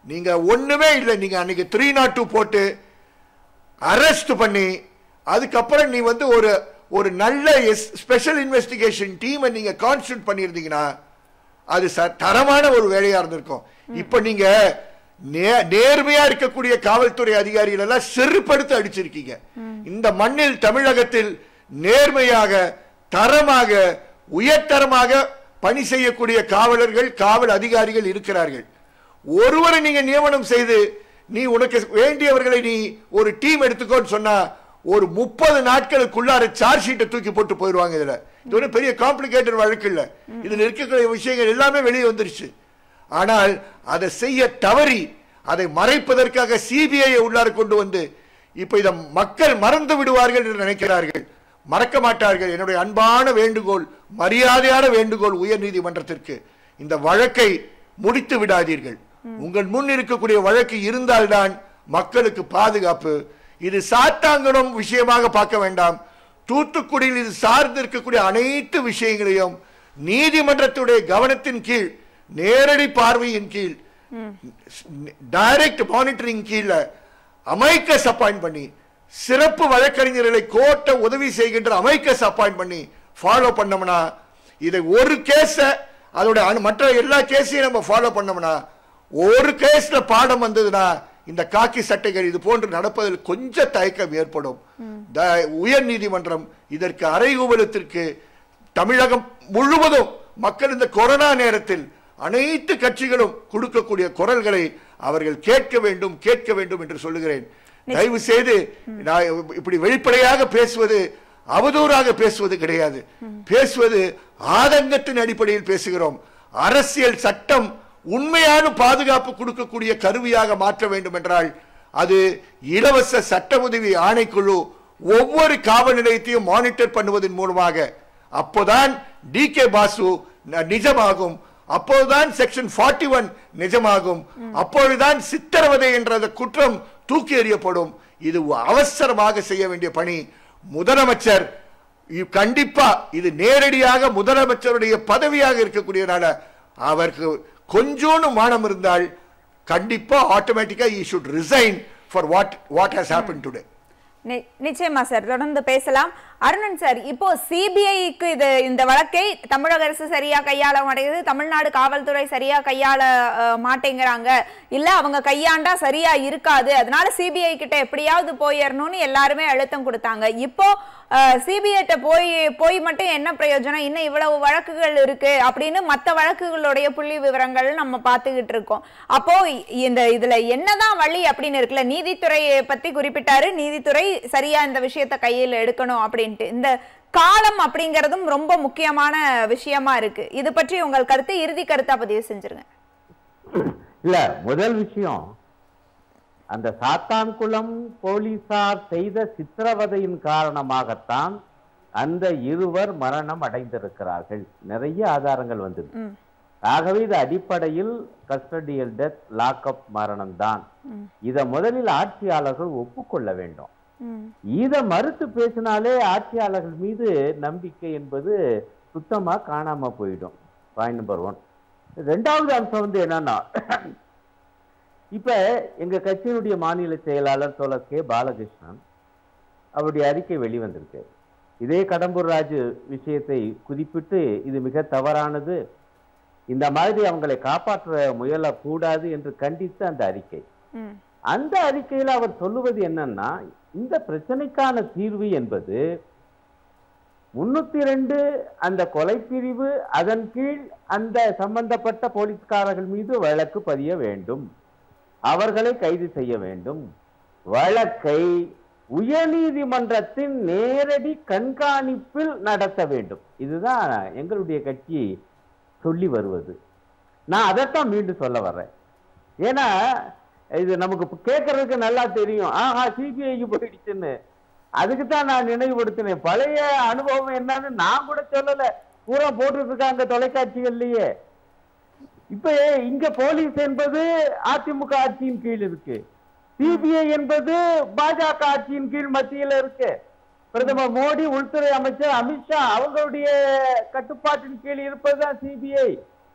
நீங்க ஒண்ணுமே இல்லை நீங்க அன்னைக்கு த்ரீ நாட் டூ போட்டு அரெஸ்ட் பண்ணி அதுக்கப்புறம் நீ வந்து ஒரு ஒரு நல்ல ஸ்பெஷல் இன்வெஸ்டிகேஷன் டீமை நீங்க கான்ஸ்டியூட் பண்ணியிருந்தீங்கன்னா அது ச- தரமான ஒரு வேலையா இருந்திருக்கும் இப்ப நீங்க நே- நேர்மையா இருக்கக்கூடிய காவல்துறை அதிகாரிகள் எல்லாம் செருப்படுத்து அடிச்சிருக்கீங்க இந்த மண்ணில் தமிழகத்தில் நேர்மையாக தரமாக உயர்தரமாக பணி செய்யக்கூடிய காவலர்கள் காவல் அதிகாரிகள் இருக்கிறார்கள் ஒருவரை நீங்க நியமனம் செய்து நீ உனக்கு வேண்டியவர்களை நீ ஒரு டீம் எடுத்துக்கோன்னு சொன்னா ஒரு முப்பது நாட்களுக்குள்ளார சார்ஜ் ஷீட்டை தூக்கி போட்டு போயிடுவாங்க இதுல இது ஒன்றும் பெரிய காம்ப்ளிகேட்டட் வழக்கு இல்ல இதுல இருக்கக்கூடிய விஷயங்கள் எல்லாமே வெளியே வந்துருச்சு ஆனால் அதை செய்ய தவறி அதை மறைப்பதற்காக சிபிஐ உள்ளார கொண்டு வந்து இப்ப இதை மக்கள் மறந்து விடுவார்கள் என்று நினைக்கிறார்கள் மறக்க மாட்டார்கள் என்னுடைய அன்பான வேண்டுகோள் மரியாதையான வேண்டுகோள் உயர் நீதிமன்றத்திற்கு இந்த வழக்கை முடித்து விடாதீர்கள் உங்கள் முன் இருக்கக்கூடிய வழக்கு இருந்தால்தான் மக்களுக்கு பாதுகாப்பு இது சாத்தாங்குளம் விஷயமாக பார்க்க வேண்டாம் தூத்துக்குடியில் இது சார்ந்து இருக்கக்கூடிய அனைத்து விஷயங்களையும் நீதிமன்றத்துடைய கவனத்தின் கீழ் நேரடி பார்வையின் கீழ் டைரக்ட் மானிட்டரிங் கீழ அமைக்கஸ் அப்பாயிண்ட் பண்ணி சிறப்பு வழக்கறிஞர்களை கோர்ட்டை உதவி செய்கின்ற அமைக்கஸ் அப்பாயிண்ட் பண்ணி ஃபாலோ பண்ணோம்னா இதை ஒரு கேஸ அதோட அனு- மற்ற எல்லா கேஸையும் நம்ம ஃபாலோ பண்ணோம்னா ஒரு கேஸ்ல பாடம் வந்ததுன்னா இந்த காக்கி சட்டைகள் இது போன்று நடப்பதில் கொஞ்சம் தயக்கம் ஏற்படும் த- உயர் நீதிமன்றம் இதற்கு அறைகூவலத்திற்கு தமிழகம் முழுவதும் மக்கள் இந்த கொரோனா நேரத்தில் அனைத்து கட்சிகளும் கொடுக்கக்கூடிய குரல்களை அவர்கள் கேட்க வேண்டும் கேட்க வேண்டும் என்று சொல்லுகிறேன் தயவு செய்து நான் இப்படி வெளிப்படையாக பேசுவது அவதூறாக பேசுவது கிடையாது பேசுவது ஆதங்கத்தின் அடிப்படையில் பேசுகிறோம் அரசியல் சட்டம் உண்மையான பாதுகாப்பு கொடுக்கக்கூடிய கருவியாக மாற்ற வேண்டும் என்றால் அது இலவச சட்ட உதவி ஆணைக்குழு ஒவ்வொரு காவல் நிலையத்தையும் மானிட்டர் பண்ணுவதன் மூலமாக அப்போதான் டி கே பாசு ந- நிஜமாகும் அப்போதுதான் செக்ஷன் 41 ஒன் நிஜமாகும் அப்பொழுதுதான் சித்திரவதை என்ற அந்த குற்றம் தூக்கி எறியப்படும் இது அவசரமாக செய்ய வேண்டிய பணி முதலமைச்சர் இ- கண்டிப்பா இது நேரடியாக முதலமைச்சருடைய பதவியாக இருக்கக்கூடியனால அவருக்கு கொஞ்சோண்டு மானம் இருந்தால் கண்டிப்பா ஆட்டோமேட்டிக்கா he should resign for what what has happen today நி- நிச்சயமா சார் தொடர்ந்து பேசலாம் அருணன் சார் இப்போ சிபிஐக்கு இது இந்த வழக்கை தமிழக அரசு சரியா கையாள மாட்டேங்குது தமிழ்நாடு காவல்துறை சரியா கையாள அஹ், மாட்டேங்கிறாங்க இல்ல அவங்க கையாண்டா சரியா இருக்காது அதனால சிபிஐ கிட்ட எப்படியாவது போயிடணும்னு எல்லாருமே அழுத்தம் கொடுத்தாங்க இப்போ சிபிஐட்ட போய் போய் மட்டும் என்ன பிரயோஜனம் இன்னும் இவ்வளவு வழக்குகள் இருக்கு அப்படின்னு மத்த வழக்குகளுடைய புள்ளி விவரங்கள் நம்ம பார்த்துக்கிட்டு இருக்கோம் அப்போ இ- இந்த இதுல என்னதான் வழி அப்படின்னு இருக்குல்ல நீதித்துறையை பத்தி குறிப்பிட்டாரு நீதித்துறை சரியா இந்த விஷயத்தை கையில் எடுக்கணும் அப்படின்ட்டு இந்த காலம் அப்படிங்கறதும் ரொம்ப முக்கியமான விஷயமா இருக்கு இது பற்றி உங்கள் கருத்து இறுதி கருத்தா பதிவு செஞ்சிருங்க இல்ல முதல் விஷயம் அந்த சாத்தான்குளம் போலீசார் செய்த சித்திரவதையின் காரணமாகத்தான் அந்த இருவர் மரணம் அடைந்திருக்கிறார்கள் நிறைய ஆதாரங்கள் வந்தது ம். ஆகவே இது அடிப்படையில் கஸ்டடியல் டெத் லாக்அப் மரணம் தான் இதை முதலில் ஆட்சியாளர்கள் ஒப்புக்கொள்ள வேண்டும் ம். இதை மறுத்து பேசினாலே ஆட்சியாளர்கள் மீது நம்பிக்கை என்பது சுத்தமா காணாம போயிடும் பாயிண்ட் நம்பர் ஒன் ரெண்டாவது அம்சம் வந்து என்னன்னா இப்ப எங்க கட்சியினுடைய மாநில செயலாளர் தோழர் கே பாலகிருஷ்ணன் அவருடைய அறிக்கை வெளிவந்திருக்கு இதே கடம்பூர் ராஜு விஷயத்தை குறிப்பிட்டு இது மிக தவறானது இந்த மாதிரி அவங்களை காப்பாற்ற முயலக்கூடாது என்று கண்டித்து அந்த அறிக்கை ம். அந்த அறிக்கையில் அவர் சொல்லுவது என்னன்னா இந்த பிரச்சனைக்கான தீர்வு என்பது முன்னூத்தி ரெண்டு அந்த கொலை பிரிவு அதன் கீழ் அந்த சம்பந்தப்பட்ட போலீஸ்காரர்கள் மீது வழக்கு பதிய வேண்டும் அவர்களை கைது செய்ய வேண்டும் வழக்கை உயர்நீதிமன்றத்தின் நேரடி கண்காணிப்பில் நடத்த வேண்டும் இதுதான் எங்களுடைய கட்சி சொல்லி வருவது நான் அதைத்தான் மீண்டும் சொல்ல வர்றேன் ஏன்னா இது நமக்கு இப்ப கேட்கறதுக்கு நல்லா தெரியும் ஆஹா சிபிஐக்கு போயிடுச்சுன்னு அதுக்கு தான் நான் நினைவுபடுத்தினேன் பழைய அனுபவம் என்னன்னு நான் கூட சொல்லல பூரா போட்டுட்டு இருக்காங்க தொலைக்காட்சிகள்லயே இப்ப இங்க போலீஸ் என்பது அதிமுக ஆட்சியின் கீழ் இருக்கு சிபிஐ என்பது பாஜக ஆட்சியின் கீழ் மத்தியில இருக்கு பிரதமர் மோடி உள்துறை அமைச்சர் அமித்ஷா அவங்களுடைய கட்டுப்பாட்டின் கீழ் இருப்பதுதான் சிபிஐ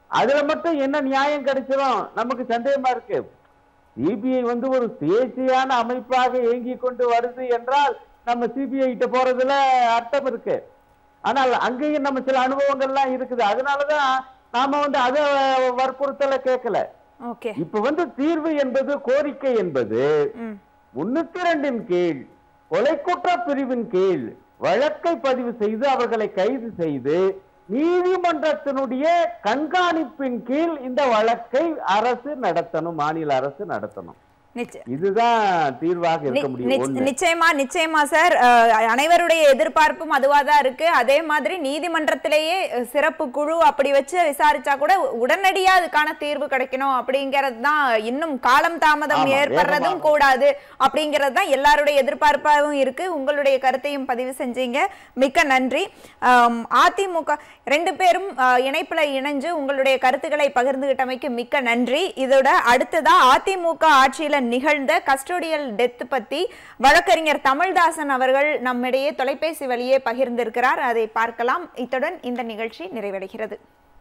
அதுல மட்டும் என்ன நியாயம் கிடைச்சிடும் நமக்கு சந்தேகமா இருக்கு சிபிஐ வந்து ஒரு தேசியான அமைப்பாக இயங்கி கொண்டு வருது என்றால் நம்ம சிபிஐ கிட்ட போறதுல அர்த்தம் இருக்கு ஆனால் அங்கேயும் நம்ம சில அனுபவங்கள்லாம் இருக்குது அதனாலதான் நாம வந்து அதை வற்புறுத்தல கேட்கல ஓகே இப்ப வந்து தீர்வு என்பது கோரிக்கை என்பது ம் முன்னூத்தி ரெண்டின் கீழ் கொலை குற்ற பிரிவின் கீழ் வழக்கை பதிவு செய்து அவர்களை கைது செய்து நீதிமன்றத்தினுடைய கண்காணிப்பின் கீழ் இந்த வழக்கை அரசு நடத்தணும் மாநில அரசு நடத்தணும் நிச்சயம் இதுதான் தீர்வாக இருக்க நி- முடியும் நிச்ச- ஒண்ணு. நிச்சயமா நிச்சயமா சார் அஹ், அனைவருடைய எதிர்பார்ப்பும் அதுவா தான் இருக்கு அதே மாதிரி நீதிமன்றத்திலேயே அஹ், சிறப்பு குழு அப்படி வச்சு விசாரிச்சா கூட உடனடியா அதுக்கான தீர்வு கிடைக்கணும் அப்படிங்கிறது தான் இன்னும் காலம் தாமதம் ஆமா, ஏற்படுறதும் வேகமாக. கூடாது அப்படிங்கிறது தான் எல்லாருடைய எதிர்பார்ப்பாகவும் இருக்கு உங்களுடைய கருத்தையும் பதிவு செஞ்சீங்க மிக்க நன்றி ஆம், அதிமுக ரெண்டு பேரும் அஹ், இணைப்புல இணைஞ்சு உங்களுடைய கருத்துக்களை பகிர்ந்துகிட்டமைக்கு மிக்க நன்றி இதோட அடுத்ததா அதிமுக ஆட்சியில நிகழ்ந்த கஸ்டோடியல் டெத் பத்தி வழக்கறிஞர் தமிழ்தாசன் அவர்கள் நம்மிடையே தொலைபேசி வழியே பகிர்ந்திருக்கிறார் அதை பார்க்கலாம் இத்துடன் இந்த நிகழ்ச்சி நிறைவடைகிறது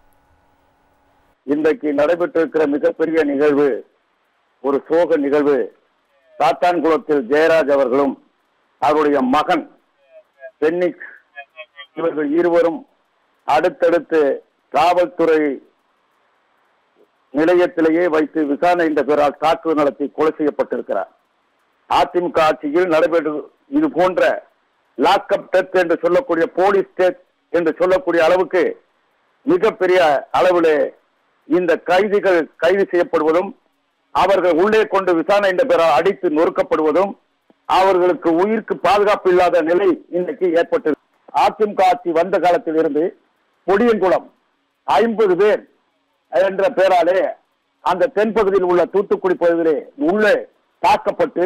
இன்றைக்கு நடைபெற்றிருக்கிற மிகப்பெரிய நிகழ்வு ஒரு சோக நிகழ்வு சாத்தான்குளத்தில் ஜெயராஜ் அவர்களும் அவருடைய மகன் பென்னிக்ஸ் இவர்கள் இருவரும் அடுத்தடுத்து காவல்துறை நிலையத்திலேயே வைத்து விசாரணை என்ற பெயரால் தாக்குதல் நடத்தி கொலை செய்யப்பட்டிருக்கிறார் அதிமுக ஆட்சியில் நடைபெற்று இது போன்ற லாக்அப் டெத் என்று சொல்லக்கூடிய போலீஸ் டெத் என்று சொல்லக்கூடிய அளவுக்கு மிகப்பெரிய அளவிலே இந்த கைதிகள் கைது செய்யப்படுவதும் அவர்கள் உள்ளே கொண்டு விசாரணை என்ற பெயரால் அடித்து நொறுக்கப்படுவதும் அவர்களுக்கு உயிருக்கு பாதுகாப்பு இல்லாத நிலை இன்றைக்கு ஏற்பட்டது அதிமுக ஆட்சி வந்த காலத்தில் இருந்து பொடியங்குளம் ஐம்பது பேர் என்ற பெயராலே அந்த தென்பகுதியில் உள்ள தூத்துக்குடி பகுதியிலே உள்ளே தாக்கப்பட்டு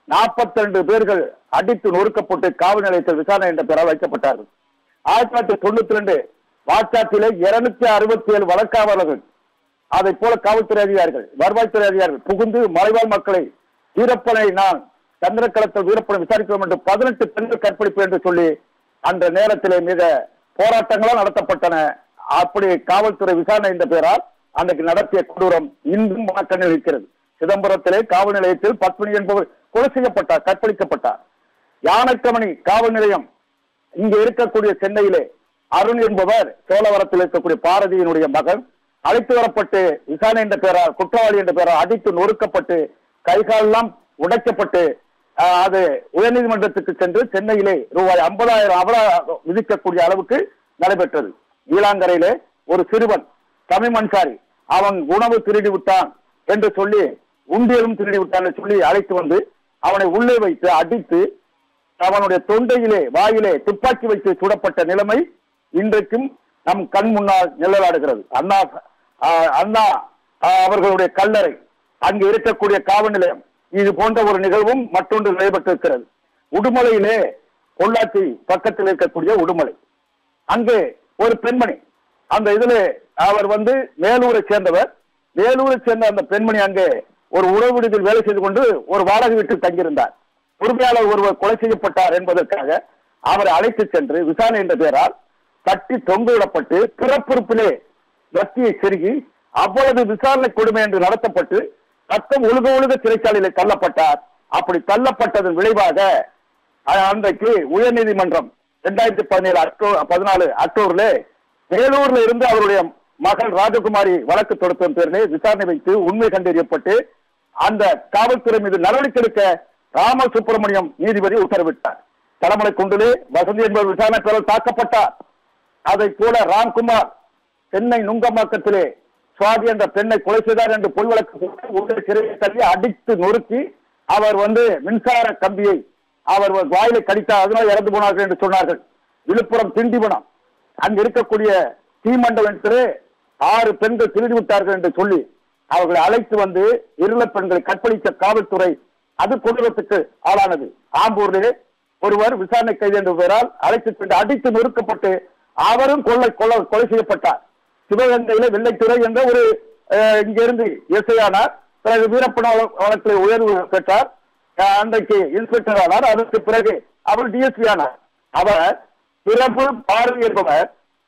42 பேர்கள் அடித்து நொறுக்கப்பட்டு காவல் நிலையத்தில் விசாரணை என்ற பெயரால் வைக்கப்பட்டார்கள் ஆயிரத்தி தொள்ளாயிரத்தி தொண்ணூத்தி ரெண்டு வாட்சாப்பிலே இருநூத்தி அறுபத்தி ஏழு வழக்காவலர்கள் அதை போல காவல்துறை அதிகாரிகள் வருவாய்த்துறை அதிகாரிகள் புகுந்து மலைவாழ் மக்களை வீரப்பனை நான் சந்திரக்கலத்தில் வீரப்பனை விசாரிக்கிறோம் என்று பதினெட்டு பெண்கள் கற்பழிப்பு என்று சொல்லி அந்த நேரத்திலே மிக போராட்டங்களால் நடத்தப்பட்டன அப்படி காவல்துறை விசாரணை என்ற பெயரால் அன்றைக்கு நடத்திய கொடூரம் இன்றும் வழக்கணில் இருக்கிறது சிதம்பரத்திலே காவல் நிலையத்தில் பத்மினி என்பவர் கொலை செய்யப்பட்டார் கற்பழிக்கப்பட்டார் யானைக்கமணி காவல் நிலையம் இங்க இருக்கக்கூடிய சென்னையிலே அருண் என்பவர் சோழவரத்தில் இருக்கக்கூடிய பாரதியினுடைய மகன் அழைத்து வரப்பட்டு விசாரணை என்ற பெயரால் குற்றவாளி என்ற பெயரால் அடித்து நொறுக்கப்பட்டு கைகாலெல்லாம் உடைக்கப்பட்டு ஆஹ், அது உயர்நீதிமன்றத்துக்கு சென்று சென்னையிலே ரூபாய் ஐம்பதாயிரம் அபராதம் விதிக்கக்கூடிய அளவுக்கு நடைபெற்றது ஈலாங்கரையிலே ஒரு சிறுவன் தமிழ் அன்சாரி அவன் உணவு திருடி விட்டான் என்று சொல்லி உண்டியலும் திருடி விட்டான் என்று சொல்லி அழைத்து வந்து அவனை உள்ளே வைத்து அடித்து அவனுடைய தொண்டையிலே வாயிலே துப்பாக்கி வைத்து சுடப்பட்ட நிலைமை இன்றைக்கும் நம் கண் முன்னால் நிழலாடுகிறது அண்ணா ஆஹ், அண்ணா ஆஹ், அவர்களுடைய கல்லறை அங்கு இருக்கக்கூடிய காவல் நிலையம் இது போன்ற ஒரு நிகழ்வும் மற்றொன்று நடைபெற்றிருக்கிறது உடுமலையிலே பொள்ளாச்சி பக்கத்தில் இருக்கக்கூடிய உடுமலை அங்கே ஒரு பெண்மணி அந்த இதுல அவர் வந்து மேலூரை சேர்ந்தவர் வேலூரை சேர்ந்த அந்த பெண்மணி அங்கே ஒரு உணவு விடுதியில் வேலை செய்து கொண்டு ஒரு வாடகை வீட்டில் தங்கியிருந்தார் உரிமையாளர் ஒருவர் கொலை செய்யப்பட்டார் என்பதற்காக அவரை அழைத்து சென்று விசாரணை என்ற பெயரால் தட்டி தொங்கவிடப்பட்டு பிறப்புறுப்பிலே வத்தியை செருகி அவ்வளவு விசாரணை கொடுமை என்று நடத்தப்பட்டு ரத்தம் ஒழுக ஒழுக சிறைச்சாலையிலே தள்ளப்பட்டார் அப்படி தள்ளப்பட்டதன் விளைவாக அஹ், அன்றைக்கு உயர்நீதிமன்றம் இரண்டாயிரத்தி பதினேழு அக்டோபர் பதினாலு அக்டோபர்ல வேலூர்ல இருந்து அவருடைய மகள் ராஜகுமாரி வழக்கு தொடுத்ததன் பேரிலே விசாரணை வைத்து உண்மை கண்டறியப்பட்டு அந்த காவல்துறை மீது நடவடிக்கை எடுக்க ராம சுப்பிரமணியம் நீதிபதி உத்தரவிட்டார் தலைமலை குண்டிலே வசந்தி என்பவர் விசாரணை பேரில் தாக்கப்பட்டார் அதை போல ராம்குமார் சென்னை நுங்கம்பாக்கத்திலே சுவாதி என்ற பெண்ணை கொலை செய்தார் என்று பொய் வழக்கு போட்டு உள்ளே சிறையை தள்ளி அடித்து நொறுக்கி அவர் வந்து மின்சார கம்பியை அவர் வாயிலை கடித்தார் அதனால் இறந்து போனார்கள் என்று சொன்னார்கள் விழுப்புரம் திண்டிவனம் அங்கு இருக்கக்கூடிய தீமண்டலத்திலே ஆறு பெண்கள் திருடி விட்டார்கள் என்று சொல்லி அவர்களை அழைத்து வந்து இருள பெண்களை கற்பழித்த காவல்துறை அது கொடூரத்துக்கு ஆளானது ஆம்பூரிலே ஒருவர் விசாரணை கைது என்ற பெயரால் அழைத்து சென்று அடித்து நொறுக்கப்பட்டு அவரும் கொள்ளை கொலை கொலை செய்யப்பட்டார் சிவகங்கையில வெள்ளைத்துறை என்ற ஒரு அஹ், இங்கிருந்து எஸ்ஐயானார் பிறகு வீரப்பன வழக்கில் உயர்வு பெற்றார் அஹ், அன்றைக்கு இன்ஸ்பெக்டர் ஆனார் அதற்கு பிறகு அவர் டிஎஸ்பி ஆனார் அவர் பிறப்பு பார்வை என்பவர்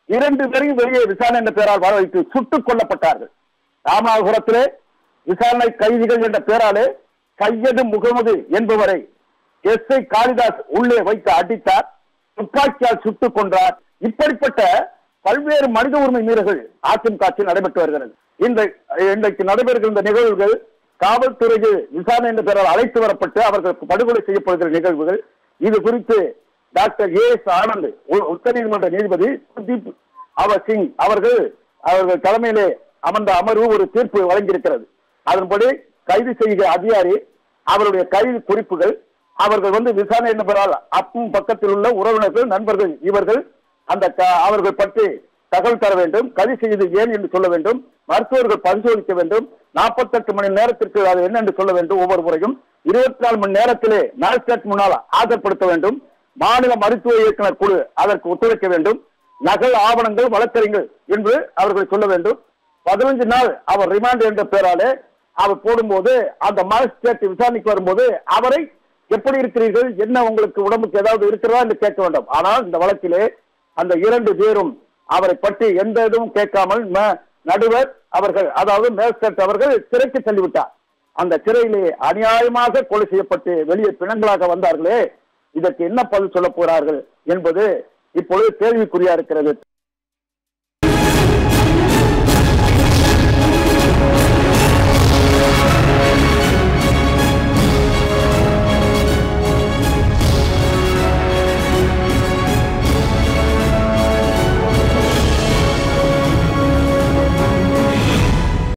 இரண்டு பேரையும் வெளியே விசாரணை என்ற பெயரால் வர வைத்து சுட்டுக் கொல்லப்பட்டார்கள் ராமநாதபுரத்திலே விசாரணை கைதிகள் என்ற பெயராலே சையது முகமது என்பவரை எஸ் ஐ காளிதாஸ் உள்ளே வைத்து அடித்தார் துப்பாக்கியால் சுட்டுக் கொன்றார் இப்படிப்பட்ட பல்வேறு மனித உரிமை மீறல்கள் அதிமுக ஆட்சியில் நடைபெற்று வருகிறது இந்த இன்றைக்கு நடைபெறுகிற இந்த நிகழ்வுகள் காவல்துறைக்கு விசாரணை என்ற பெயரால் அழைத்து வரப்பட்டு அவர்கள் படுகொலை செய்யப்படுகிற நிகழ்வுகள் இது குறித்து டாக்டர் ஏ எஸ் ஆனந்த் உ- உச்சநீதிமன்ற நீதிபதி குல்தீப் அவர் சிங் அவர்கள் அவர்கள் தலைமையிலே அமர்ந்த அமர்வு ஒரு தீர்ப்பு வழங்கியிருக்கிறது அதன்படி கைது செய்கிற அதிகாரி அவருடைய கைது குறிப்புகள் அவர்கள் வந்து விசாரணை என்பதால் அப்பும் பக்கத்தில் உள்ள உறவினர்கள் நண்பர்கள் இவர்கள் அந்த க- அவர்கள் பற்றி தகவல் தர வேண்டும் கைது செய்து ஏன் என்று சொல்ல வேண்டும் மருத்துவர்கள் பரிசோதிக்க வேண்டும் நாற்பத்தெட்டு மணி நேரத்திற்கு அது என்ன என்று சொல்ல வேண்டும் ஒவ்வொரு முறையும் இருபத்தி நாலு மணி நேரத்திலே மேஜிஸ்ட்ரேட் முன்னால் ஆஜர்படுத்த வேண்டும் மாநில மருத்துவ இயக்குனர் குழு அதற்கு ஒத்துழைக்க வேண்டும் நகல் ஆவணங்கள் வழக்கறிஞர்கள் என்று அவர்கள் சொல்ல வேண்டும் பதினஞ்சு நாள் அவர் ரிமாண்ட் என்ற பெயராலே அவர் போடும்போது அந்த மாஜிஸ்ட்ரேட் விசாரணைக்கு வரும்போது அவரை எப்படி இருக்கிறீர்கள் என்ன உங்களுக்கு உடம்புக்கு ஏதாவது இருக்கிறதா என்று கேட்க வேண்டும் ஆனால் இந்த வழக்கிலே அந்த இரண்டு பேரும் அவரை பற்றி எந்த இதுவும் கேட்காமல் ம- நடுவர் அவர்கள் அதாவது மேஜிஸ்ட்ரேட் அவர்கள் சிறைக்கு சென்றுவிட்டார் அந்த சிறையிலே அநியாயமாக கொலை செய்யப்பட்டு வெளியே பிணங்களாக வந்தார்களே இதற்கு என்ன பதில் சொல்ல போகிறார்கள் என்பது இப்பொழுது கேள்விக்குறியா இருக்கிறது